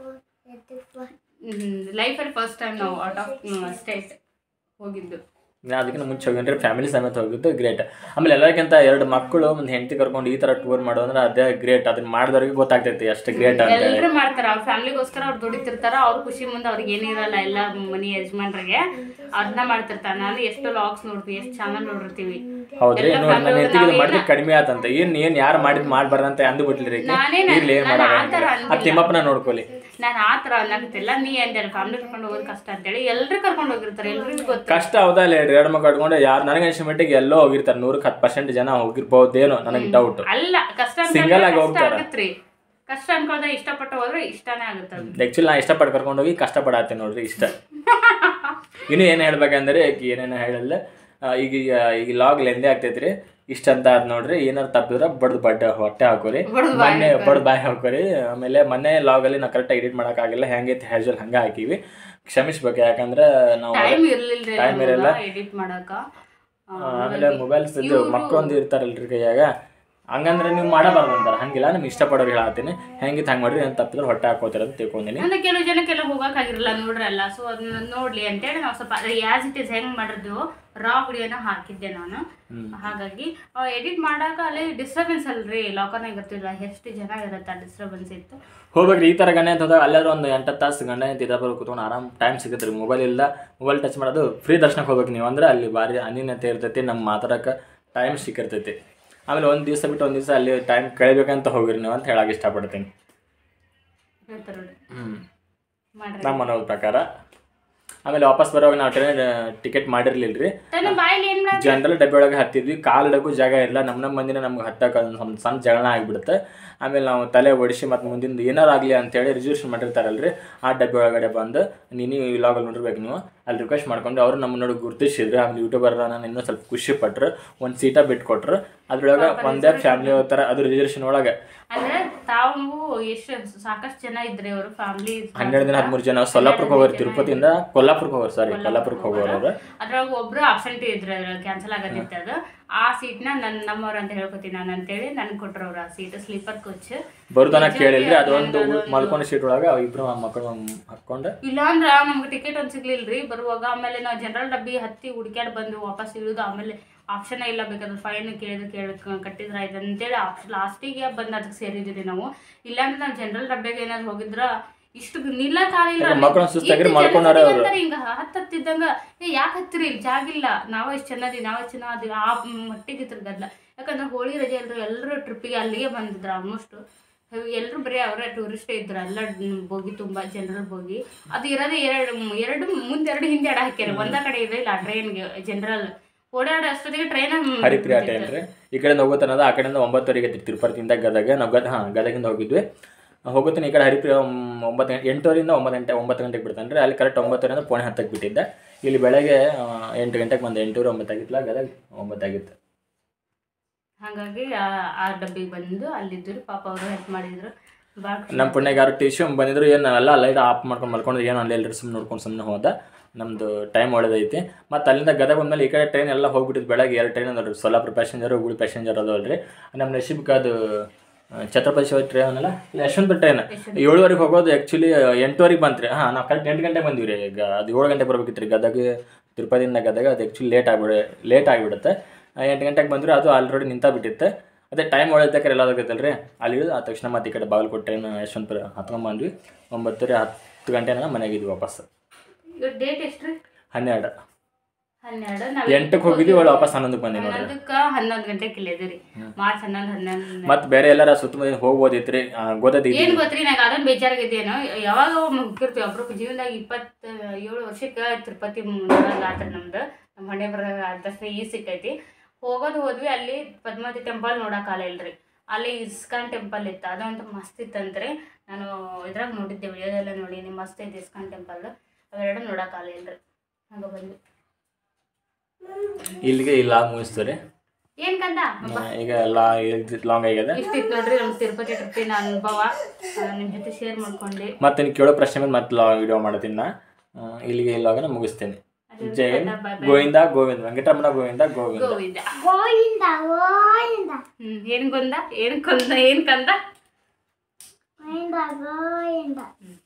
ಲೈಫಲ್ಲಿ ಫಸ್ಟ್ ಟೈಮ್ ನಾವು ಔಟ್ ಆಫ್ ಸ್ಟೇಟ್ ಹೋಗಿದ್ದು ನಾ ಅದಕ್ಕಿಂತ ಮುಂಚೆ ಹೋಗಿದ್ರೆ ಫ್ಯಾಮಿಲಿ ಸಮೇತ ಹೋಗಿದ್ದು ಗ್ರೇಟ್ ಆಮೇಲೆ ಎಲ್ಲರಿಗಿಂತ ಎರಡು ಮಕ್ಕಳು ಒಂದು ಹೆಂಡತಿ ಕರ್ಕೊಂಡು ಈ ಥರ ಟೂರ್ ಮಾಡೋ ಅಂದ್ರೆ ಅದೇ ಗ್ರೇಟ್ ಅದನ್ನ ಮಾಡಿದವ್ರಿಗೆ ಗೊತ್ತಾಗ್ತೈತಿ ಎಷ್ಟು ಗ್ರೇಟ್ ಅಂತ ಹೇಳಿ ಎಲ್ಲರೂ ಮಾಡ್ತಾರ ಅವ್ರ ಫ್ಯಾಮಿಲಿಗೋಸ್ಕರ ಅವ್ರು ದುಡಿತಿರ್ತಾರ ಅವ್ರ ಖುಷಿ ಮುಂದೆ ಅವ್ರಿಗೆ ಏನಿರಲ್ಲ ಎಲ್ಲ ಮನಿ ಯಜಮಾನ್ರಿಗೆ ಅದನ್ನ ಮಾಡ್ತಿರ್ತಾರ ನಾನು ಎಷ್ಟೋ ಲಾಗ್ಸ್ ನೋಡ್ತೀವಿ ಎಷ್ಟು ಚಾನಲ್ ನೋಡಿರ್ತೀವಿ ಹೌದ್ರಿ ಎಲ್ಲ ನೋಡಿ family ನನ್ನ ಅವ್ರು ಹೆಂಡತಿಗೆ ನಾವೇನ- ಮಾಡಿದ್ರೆ ಕಡಿಮೆ ಆತಂತ ಏನ್ ಏನ್ ಯಾರು ಮಾಡಿದ್ ಮಾಡ್ಬಾರ್ದಂತ ಅಂದು ಬಿಟ್ಲಿರಿ ನಾನೇ ಇರ್ಲಿ ಏನ್ ನಾನು ಆ ಥರ ಮಾಡಲ್ಲ ಅಂದಿಲ್ಲ. ಆ ತಿಮ್ಮಪ್ಪನ ನೋಡ್ಕೊಲಿ ನಾನು ಆ ಥರ ಅನ್ನಕತ್ತಿಲ್ಲ ನೀ ಅಂದೇಳಿ ಫ್ಯಾಮಿಲಿ ಕರ್ಕೊಂಡು ಹೋಗೋದು ಕಷ್ಟ ಅಂತೇಳಿ ಎಲ್ಲರೂ ಕರ್ಕೊಂಡು ಹೋಗಿರ್ತಾರೆ ಎಲ್ರಿಗೂ ಗೊತ್ತು ಕಷ್ಟ ಹೌದಲ್ಲ ಹೇಳ್ರಿ ಎರಡು ಮಕ್ಕಳು ಕಟ್ಕೊಂಡು ಯಾರು ನನಗೆ ಅನ್ಸೋ ಮಟ್ಟಿಗೆ ಎಲ್ಲೋ ಹೋಗಿರ್ತಾರೆ ನೂರಕ್ಕೆ ಹತ್ತು ಪರ್ಸೆಂಟ್ ಜನ ಹೋಗಿರ್ಬೋದೇನೋ ನನಗೆ ಡೌಟ್ ಅಲ್ಲ ಕಷ್ಟ Single ಅನ್ಕೊಂಡ್ರೆ ಆಗಿ ಕಷ್ಟ ಹೋಗ್ತಾರ. ಆಗತ್ರಿ ಕಷ್ಟ ಅನ್ಕೊಂಡ್ರೆ ಇಷ್ಟಪಟ್ಟು ಹೋದ್ರೆ ಇಷ್ಟನೇ ಆಗುತ್ತೆ ಅದು ಆ್ಯಕ್ಚುಲಿ ನಾ ಇಷ್ಟಪಟ್ಟು ಕರ್ಕೊಂಡು ಹೋಗಿ ಕಷ್ಟಪಡತ್ತೆ ನೋಡ್ರಿ ಇಷ್ಟ ಇನ್ನು ಏನು ಹೇಳ್ಬೇಕಂದ್ರೆ ಈಗ ಏನೇನು ಹೇಳಲ್ಲ ಆ, ಈಗ ಈಗ ಲಾಗ್ ಲೆಂದೇ ಆಗ್ತೈತ್ರಿ ಇಷ್ಟ ಅಂತ ಆದ್ ನೋಡ್ರಿ ಏನಾರು ತಪ್ಪಿದ್ರೆ ಬಡ್ದು ಬಡ್ಡ ಹೊಟ್ಟೆ ಹಾಕೋರಿ ಬಡ್ದ್ ಬಾಯ್ ಮೊನ್ನೆ ಬಡ್ದು ಬಾಯಿ ಹಾಕೋರಿ ಆಮೇಲೆ ಮೊನ್ನೆ ಲಾಗಲ್ಲಿ ನಾವು ಕರೆಕ್ಟಾಗಿ ಎಡಿಟ್ ಮಾಡೋಕ್ಕಾಗಿಲ್ಲ ಹೆಂಗೈತೆ ಹ್ಯಾಜಲ್ ಹಂಗೆ ಹಾಕಿವಿ ಕ್ಷಮಿಸ್ಬೇಕು ಯಾಕಂದ್ರೆ ನಾವು ಟೈಮ್ ಇರ್ಲಿಲ್ರಿ Time ಇರಲ್ಲ. ಎಡಿಟ್ ಮಾಡಕ ಆ, ಆಮೇಲೆ ಮೊಬೈಲ್ಸ್ ಇದು ಮಕ್ಕಳೊಂದು ಇರ್ತಾರಲ್ರಿ ಕೈಯಾಗ ಹಂಗಂದ್ರೆ ನೀವು ಮಾಡಬಾರ್ದು ಅಂತಾರೆ ಹಂಗಿಲ್ಲ ನಿಮ್ಗೆ ಇಷ್ಟಪಡೋರು ಹೇಳತ್ತೀನಿ ಹೆಂಗಿತ್ತು ಹಂಗೆ ಮಾಡ್ರಿ ನಾನು ತಪ್ಪಿದ್ರೆ ಹೊಟ್ಟೆ ಹಾಕೋತೀರ ಅಂತ ತಿಳ್ಕೊಂಡಿನಿ ಅಂದ್ರೆ ಕೆಲವು ಜನಕ್ಕೆಲ್ಲ ಹೋಗಕ್ಕಾಗಿರಲ್ಲ ನೋಡ್ರಲ್ಲ ಸೊ ಅದನ್ನ ನೋಡ್ಲಿ ಅಂತೇಳಿ ನಾವು ಸ್ವಲ್ಪ ಯಾಸ್ ಇಟ್ ಇಸ್ ಹೆಂಗ್ ಮಾಡಿದ್ವು ರಾ ವಿಡಿಯೋನ ಹಾಕಿದ್ದೆ ನಾನು ಹಾಗಾಗಿ ಎಡಿಟ್ ಮಾಡಾಕ ಅಲ್ಲಿ ಡಿಸ್ಟರ್ಬೆನ್ಸ್ ಅಲ್ರಿ ಲಾಕರ್ನಾಗ ಇರ್ತಿಲ್ಲ ಎಷ್ಟು ಜನ ಇರುತ್ತೆ ಡಿಸ್ಟರ್ಬೆನ್ಸ್ ಇತ್ತು ಹೋಗ್ಬೇಕ್ರಿ ಈ ಥರ ಗಂಡ ಅಂತ ಹೋದಾಗ ಅಲ್ಲಾದ್ರೂ ಒಂದು ಎಂಟು ತಾಸು ಗಂಡ ಅಂತ ಇದ್ದಾಗ ಕೂತ್ಕೊಂಡು ಆರಾಮ್ ಟೈಮ್ ಸಿಗುತ್ತೆ ರೀ ಮೊಬೈಲ್ ಇಲ್ಲ ಮೊಬೈಲ್ ಟಚ್ ಮಾಡೋದು ಫ್ರೀ ದರ್ಶನಕ್ಕೆ ಹೋಗ್ಬೇಕು ನೀವು ಅಂದ್ರೆ ಅಲ್ಲಿ ಭಾರಿ ಅನ್ಯೂನ್ಯತೆ ಇರ್ತೈತಿ ನಮ್ಮ ಮಾತಾಡೋಕೆ ಟೈಮ್ ಸಿಕ್ಕಿರ್ತೈತಿ ಆಮೇಲೆ ಒಂದು ದಿವಸ ಬಿಟ್ಟು ಒಂದು ದಿವಸ ಅಲ್ಲಿ ಟೈಮ್ ಕಳಿಬೇಕಂತ ಹೋಗಿರಿ ನೀವು ಅಂತ ಹೇಳಕ್ಕೆ ಇಷ್ಟಪಡ್ತೀನಿ ಹೇಳ್ತಾರೆ ನೋಡ್ರಿ ಹ್ಞೂ ಮಾಡ್ರಿ ನಮ್ಮ ಅನ್ನೋದ್ರ ಪ್ರಕಾರ ಆಮೇಲೆ ವಾಪಸ್ ಬರೋವಾಗ ನಾವು ಟ್ರೈನ್ ಟಿಕೆಟ್ ಮಾಡಿರ್ಲಿಲ್ಲ ರೀ ತನ್ನ ಬಾಯಲ್ಲಿ ಏನ್ ಮಾಡ ಜನರಲ್ ಡಬ್ಬೆ ಒಳಗೆ ಹತ್ತಿದ್ವಿ ಕಾಲು ಇಡಕ್ಕೂ ಜಾಗ ಇಲ್ಲ ನಮ್ಮ ನಮ್ಮ ಮಂದಿನ ನಮ್ಗೆ ಹತ್ತಕ್ಕೆ ಒಂದು ಸಣ್ಣ ಜಗಳ ಆಗಿಬಿಡುತ್ತೆ ಆಮೇಲೆ ನಾವು ತಲೆ ಒಡಿಸಿ ಮತ್ತು ಮುಂದಿನ ಏನಾರು ಆಗಲಿ ಅಂತೇಳಿ ರಿಸರ್ವೇಷನ್ ಮಾಡಿರ್ತಾರಲ್ರಿ ಆ ಡಬ್ಬೆ ಒಳಗಡೆ ಬಂದು ನೀನು ಈ ಲಾಗಲ್ಲಿ ನೋಡಿರ್ಬೇಕು ನೀವು ಅಲ್ಲಿ ರಿಕ್ವೆಸ್ಟ್ ಮಾಡ್ಕೊಂಡು ಅವರು ನಮ್ಮ ನೋಡಿ ಗುರುತಿಸಿದ್ರು ಆಮೇಲೆ ಯೂಟ್ಯೂಬರ್ ನಾನು ಇನ್ನೂ ಸ್ವಲ್ಪ ಖುಷಿ ಪಟ್ರು ಒಂದು ಸೀಟ ಬಿಟ್ಕೊಟ್ರು ಅದ್ರೊಳಗೆ ಒಂದೇ ಫ್ಯಾಮಿಲಿ ಹೋಗ್ತಾರೆ ಅದು ರಿಸರ್ವೇಷನ್ ಒಳಗೆ ಅಂದ್ರೆ ತಾವು ಎಷ್ಟು ಸಾಕಷ್ಟು ಜನ ಇದ್ರಿ ಅವರು ಫ್ಯಾಮಿಲಿ ಹನ್ನೆರಡು ದಿನ ಹದಿಮೂರು ಜನ ಸೊಲ್ಲಾಪುರಕ್ಕೆ ಹೋಗೋರು ತಿರುಪತಿಯಿಂದ ಕೊಲ್ಲಾಪುರಕ್ಕೆ ಹೋಗೋರು ಸಾರಿ ಕೊಲ್ಲಾಪುರಕ್ಕೆ ಹೋಗೋರು ಅವರು ಅದ್ರೊಳಗೆ ಒಬ್ರು ಅಬ್ಸೆಂಟ್ ಇದ್ರು ಅದ್ರಲ್ಲಿ ಕ್ಯಾನ್ಸಲ್ ಆಗತ್ತಿತ್ತು ಅದು ಆ ಸೀಟ್ನ ನನ್ನ ನಮ್ಮವ್ರು ಅಂತ ಹೇಳ್ಕೊತೀನಿ ನಾನು ಅಂತೇಳಿ ನನ್ಗೆ ಕೊಟ್ರು ಅವ್ರು ಆ ಸೀಟ್ ಸ್ಲೀಪರ್ ಕೋಚ್ ಬರುತ್ತಾನ ಕೇಳಿಲ್ರಿ ಅದೊಂದು ಮಲ್ಕೊಂಡು ಸೀಟ್ ಒಳಗೆ ಇಬ್ಬರು ಮಕ್ಕಳು ಹಾಕ್ಕೊಂಡು ಇಲ್ಲಾಂದ್ರ ನಮ್ಗೆ ಟಿಕೆಟ್ ಒಂದು ಸಿಗ್ಲಿಲ್ರಿ ಬರುವಾಗ ಆಮೇಲೆ ನಾವು ಜನರಲ್ ಡಬ್ಬಿ ಹತ್ತಿ ಹುಡ್ಕ್ಯಾಡ್ ಬಂದು ವಾಪಸ್ ಇಳಿದು ಆಮೇಲೆ ಆಪ್ಷನ್ ಇಲ್ಲ ಬೇಕಾದ್ರೆ ಫೈನ್ ಕೇಳಿದ್ರೆ ಕೇಳಿ ಕಟ್ಟಿದ್ರ ಆಯ್ತು ಅಂತೇಳಿ ಲಾಸ್ಟಿಗೆ ಬಂದು ಅದಕ್ಕೆ ಸೇರಿದ್ದೀವಿ ನಾವು ಇಲ್ಲಾಂದ್ರೆ ನಾವು ಜನರಲ್ ಡಬ್ಬಿಗೆ ಏನಾದ್ರು ಹೋಗಿದ್ರ ಇಷ್ಟು ನಿಲ್ಲಕ್ಕಾಗಿಲ್ಲ ಯಾಕೆ ಮಕ್ಳು ಸುಸ್ತಾಗಿರಿ ಮಲ್ಕೊಂಡಾರೆ ಅವ್ರು. ಹಿಂಗ ಹತ್ತ ಹತ್ತಿದ್ದಂಗ ಏ ಯಾಕೆ ಹತ್ತಿರಿ ಇಲ್ಲಿ ಜಾಗಿಲ್ಲ ನಾವೇ ಇಷ್ಟು ಚೆನ್ನದಿ ನಾವೇ ಚೆನ್ನದಿ ಆ ಮಟ್ಟಿಗೆ ಇದ್ರ ಗದ್ಲ ಯಾಕಂದ್ರೆ ಹೋಳಿ ರಜೆ ಎಲ್ಲರೂ ಎಲ್ಲರೂ ಟ್ರಿಪ್ಪಿಗೆ ಅಲ್ಲಿಗೆ ಬಂದಿದ್ರು ಆಲ್ಮೋಸ್ಟ್ ಎಲ್ಲರೂ ಬರೀ ಅವರೇ ಟೂರಿಸ್ಟ್ ಇದ್ರು ಎಲ್ಲ ಬೋಗಿ ತುಂಬಾ ಜನರಲ್ ಬೋಗಿ ಅದು ಇರೋದೇ ಎರಡು ಎರಡು ಮುಂದೆ ಎರಡು ಹಿಂದೆ ಎಡ ಹಾಕ್ಯಾರ ಒಂದ ಕಡೆ ಇದೆ ಇಲ್ಲ ಟ್ರೈನ್ಗೆ ಜನರಲ್ ಓಡಾಡೋ ಅಷ್ಟೊತ್ತಿಗೆ ಟ್ರೈನ್ ಹರಿಪ್ರಿಯ ಟೈಮ್ ರೀ ಈ ಕಡೆಯಿಂದ ಹೋಗುತ್ತಾನದ ಆ ಕಡೆಯಿಂದ ಒಂಬತ್ತುವರೆಗೆ ಐತಿ ತಿರುಪತಿಯಿಂದ ಗದಗ ನಾವು ಗದ ಹಾಂ ಗದಗಿಂದ ಹೋಗಿದ್ವಿ ಹೋಗುತ್ತಾನೆ ಈ ಕಡೆ ಹರಿಪ್ರಿಯ ಒಂಬ್- ಒಂಬತ್ತು ಗಂಟೆ ಎಂಟೂವರೆಯಿಂದ ಒಂಬತ್ತು ಗಂಟೆ ಒಂಬತ್ತು ಗಂಟೆಗೆ ಬಿಡ್ತಾನೆ ರೀ ಅಲ್ಲಿ ಕರೆಕ್ಟ್ ಒಂಬತ್ತರಿಂದ ಪೋಣೆ ಹತ್ತಕ್ಕೆ ಬಿಟ್ಟಿದ್ದೆ ಇಲ್ಲಿ ಬೆಳಗ್ಗೆ ಆ, ಎಂಟು ಗಂಟೆಗೆ ಬಂದೆ ಎಂಟೂವರೆ ಒಂಬತ್ತಾಗಿತ್ತಲ್ಲ ಗದಗ ಒಂಬತ್ತಾಗಿತ್ತು ಹಾಗಾಗಿ ಆ- ಆ ಡಬ್ಬಿಗೆ ಬಂದು ಅಲ್ಲಿದ್ದರು ಪಾಪ ಅವರು ಹೆಲ್ಪ್ ಮಾಡಿದ್ರು ಭಾಳ ನಮ್ಮ ಪುಣ್ಯಗಾರ ಟಿಶ್ಯೂ ಬಂದಿದ್ರು ಏನು ಅಲ್ಲ ಲೈಟ್ ಆಫ್ ಮಾಡ್ಕೊಂಡು ಮಲ್ಕೊಂಡ್ರೆ ಏನು ಅಲ್ಲೇ ಎಲ್ಲರೂ ಸುಮ್ಮನೆ ನೋಡ್ಕೊಂಡು ಸುಮ್ಮನೆ ಹೋದ ನಮ್ಮದು ಟೈಮ್ ಒಳ್ಳೆದೈತಿ ಮತ್ತು ಅಲ್ಲಿಂದ ಗದಗ ಬಂದ್ಮೇಲೆ ಈ ಕಡೆ ಟ್ರೈನ್ ಎಲ್ಲ ಹೋಗ್ಬಿಟ್ಟಿದ್ದು ಬೆಳಗ್ಗೆ ಎರಡು ಟ್ರೈನ್ ಅದಾವ ರೀ ಸೋಲಾಪುರ ಪ್ಯಾಸೆಂಜರ್ ಹುಬ್ಳಿ ಪ್ಯಾಸೆಂಜರ್ ಅದಾವಲ್ಲ ರೀ ನಮ್ಮ ನಶೀಬ್ಗೆ ಅದು ಆ, ಛತ್ರಪತಿ ಶಿವಾಜಿ ಟ್ರೈನ್ ಅಲ್ಲ ಯಶವಂತಪುರ ಟ್ರೈನ್ ಏಳುವರೆಗೆ ಹೋಗೋದು ಆ್ಯಕ್ಚುಲಿ ಎಂಟುವರೆಗೆ ಬಂತು ರೀ ಹಾಂ ನಾವು ಕರೆಕ್ಟ್ ಎಂಟು ಗಂಟೆಗೆ ಬಂದ್ವಿ ರೀ ಈಗ ಅದು ಏಳು ಗಂಟೆಗೆ ಬರ್ಬೇಕಿತ್ತು ರೀ ಗದಗ ತಿರುಪತಿಯಿಂದ ಗದಗ ಅದು ಆ್ಯಕ್ಚುಲಿ ಲೇಟ್ ಆಗಿಬಿಡ ಲೇಟ್ ಆಗಿಬಿಡುತ್ತೆ ಎಂಟು ಗಂಟೆಗೆ ಬಂದ್ರೆ ಅದು ಆಲ್ರೆಡಿ ನಿಂತ ಬಿಟ್ಟಿತ್ತೆ ಅದೇ ಟೈಮ್ ಒಳ್ಳೆದಕ್ಕೆ ಎಲ್ಲ ಆಗತ್ತಲ್ಲ ರೀ ಅಲ್ಲಿ ಇಳಿದು ಆದ ತಕ್ಷಣ ಮತ್ತೆ ಈ ಕಡೆ ಬಾಗಲಕೋಟೆ ಟ್ರೈನ್ ಯಶವಂತಪುರ ಹತ್ಕೊಂಡ್ಬಂದ್ವಿ ಒಂಬತ್ತುವರೆ ಹತ್ತು ಗಂಟೆನ ಮನೆಗೆ ಇದ್ವಿ ವಾಪಸ್ ಇವತ್ತು ಡೇಟ್ ಎಷ್ಟು ರೀ ಹನ್ನೆರಡು ಹನ್ನೆರಡು ನಾವು ಎಂಟಕ್ಕೆ ಹೋಗಿದ್ವಿ ಒಳ್ಳೆ ವಾಪಸ್ ಹನ್ನೊಂದಕ್ಕೆ ಬಂದ್ವಿ ನೋಡ್ರಿ ಹನ್ನೊಂದಕ್ಕೆ ಹನ್ನೊಂದು ಗಂಟೆಗೆ ಇಲ್ಲಿದ್ದೀರಿ ಮಾರ್ಚ್ ಹನ್ನೊಂದು ಹನ್ನೊಂದು ಮತ್ತೆ ಬೇರೆ ಎಲ್ಲಾರ ಸುತ್ತಮುತ್ತ ಹೋಗ್ಬೋದಿತ್ತು ರೀ ಗೊತ್ತೈತಿ ಏನ್ ಗೊತ್ತ್ರಿ ನಂಗೆ ಅದೊಂದು ಬೇಜಾರಾಗೈತೇನೋ ಯಾವಾಗ ಒಮ್ಮೆ ಹೋಗಿರ್ತೀವಿ ಅಪ್ರೂಪ ಜೀವನದಾಗ ಇಪ್ಪತ್ತ ಏಳು ವರ್ಷಕ್ಕೆ ತಿರುಪತಿ ಆತ್ರಿ ನಮ್ದು ನಮ್ಮ ಹಣೆ ಬರ ದಸರಾ ಈ ಸಿಕ್ಕೈತಿ ಹೋಗೋದು ಹೋದ್ವಿ ಅಲ್ಲಿ ಪದ್ಮಾವತಿ ಟೆಂಪಲ್ ನೋಡಕ್ಕಾಲ ಇಲ್ರಿ ಅಲ್ಲಿ ಇಸ್ಕಾನ್ ಟೆಂಪಲ್ ಇತ್ತು ಅದಂತೂ ಮಸ್ತ್ ಇತ್ತಂತ್ರಿ ನಾನು ಇದ್ರಾಗ ನೋಡಿದ್ದೆ ವಿಡಿಯೋದೆಲ್ಲ ನೋಡೀನಿ ಮಸ್ತ್ ಐತಿ ಇಸ್ಕಾನ್ ಟೆಂಪಲ್ ಅವೆರಡು ನೋಡಕ್ಕಾಲ ಇಲ್ರಿ ಹಂಗ ಬಂದ್ವಿ ಇಲ್ಲಿಗೆ ಇಲ್ಲ ಮುಗಿಸ್ತು ರೀ ಏನ್ ಕಂದ ಈಗ ಎಲ್ಲ ಲಾಂಗ್ ಆಗ್ಯದ ಇಷ್ಟಿತ್ತು ನೋಡ್ರಿ ನಮ್ಮ ತಿರುಪತಿ ಟ್ರಿಪ್ಪಿನ ಅನುಭವ ನಿಮ್ಮ ಜೊತೆ ಶೇರ್ ಮಾಡ್ಕೊಂಡೆ ಮತ್ತೆ ನೀವು ಕೇಳೋ ಪ್ರಶ್ನೆ ಮೇಲೆ ಮತ್ತೆ ಲಾ ವಿಡಿಯೋ ಮಾಡ್ತೀನಿ ನಾ ಆ, ಇಲ್ಲಿಗೆ ಇಲ್ಲಾಗ ಮುಗಿಸ್ತೇನೆ ಜೈ ಹಿಂದ್. ಗೋವಿಂದ ಗೋವಿಂದ ವೆಂಕಟರಮಣ ಗೋವಿಂದ ಗೋವಿಂದ ಗೋವಿಂದ ಗೋಯಿಂದ ಗೋಯಿಂದ ಹ್ಮ್ ಏನ್ ಗೊಂದ ಏನ್ ಕೊಂದ ಏನ್ ಕಂದ ಗೋಯಿಂದ ಗೋಯಿಂದ ಹ್ಮ್.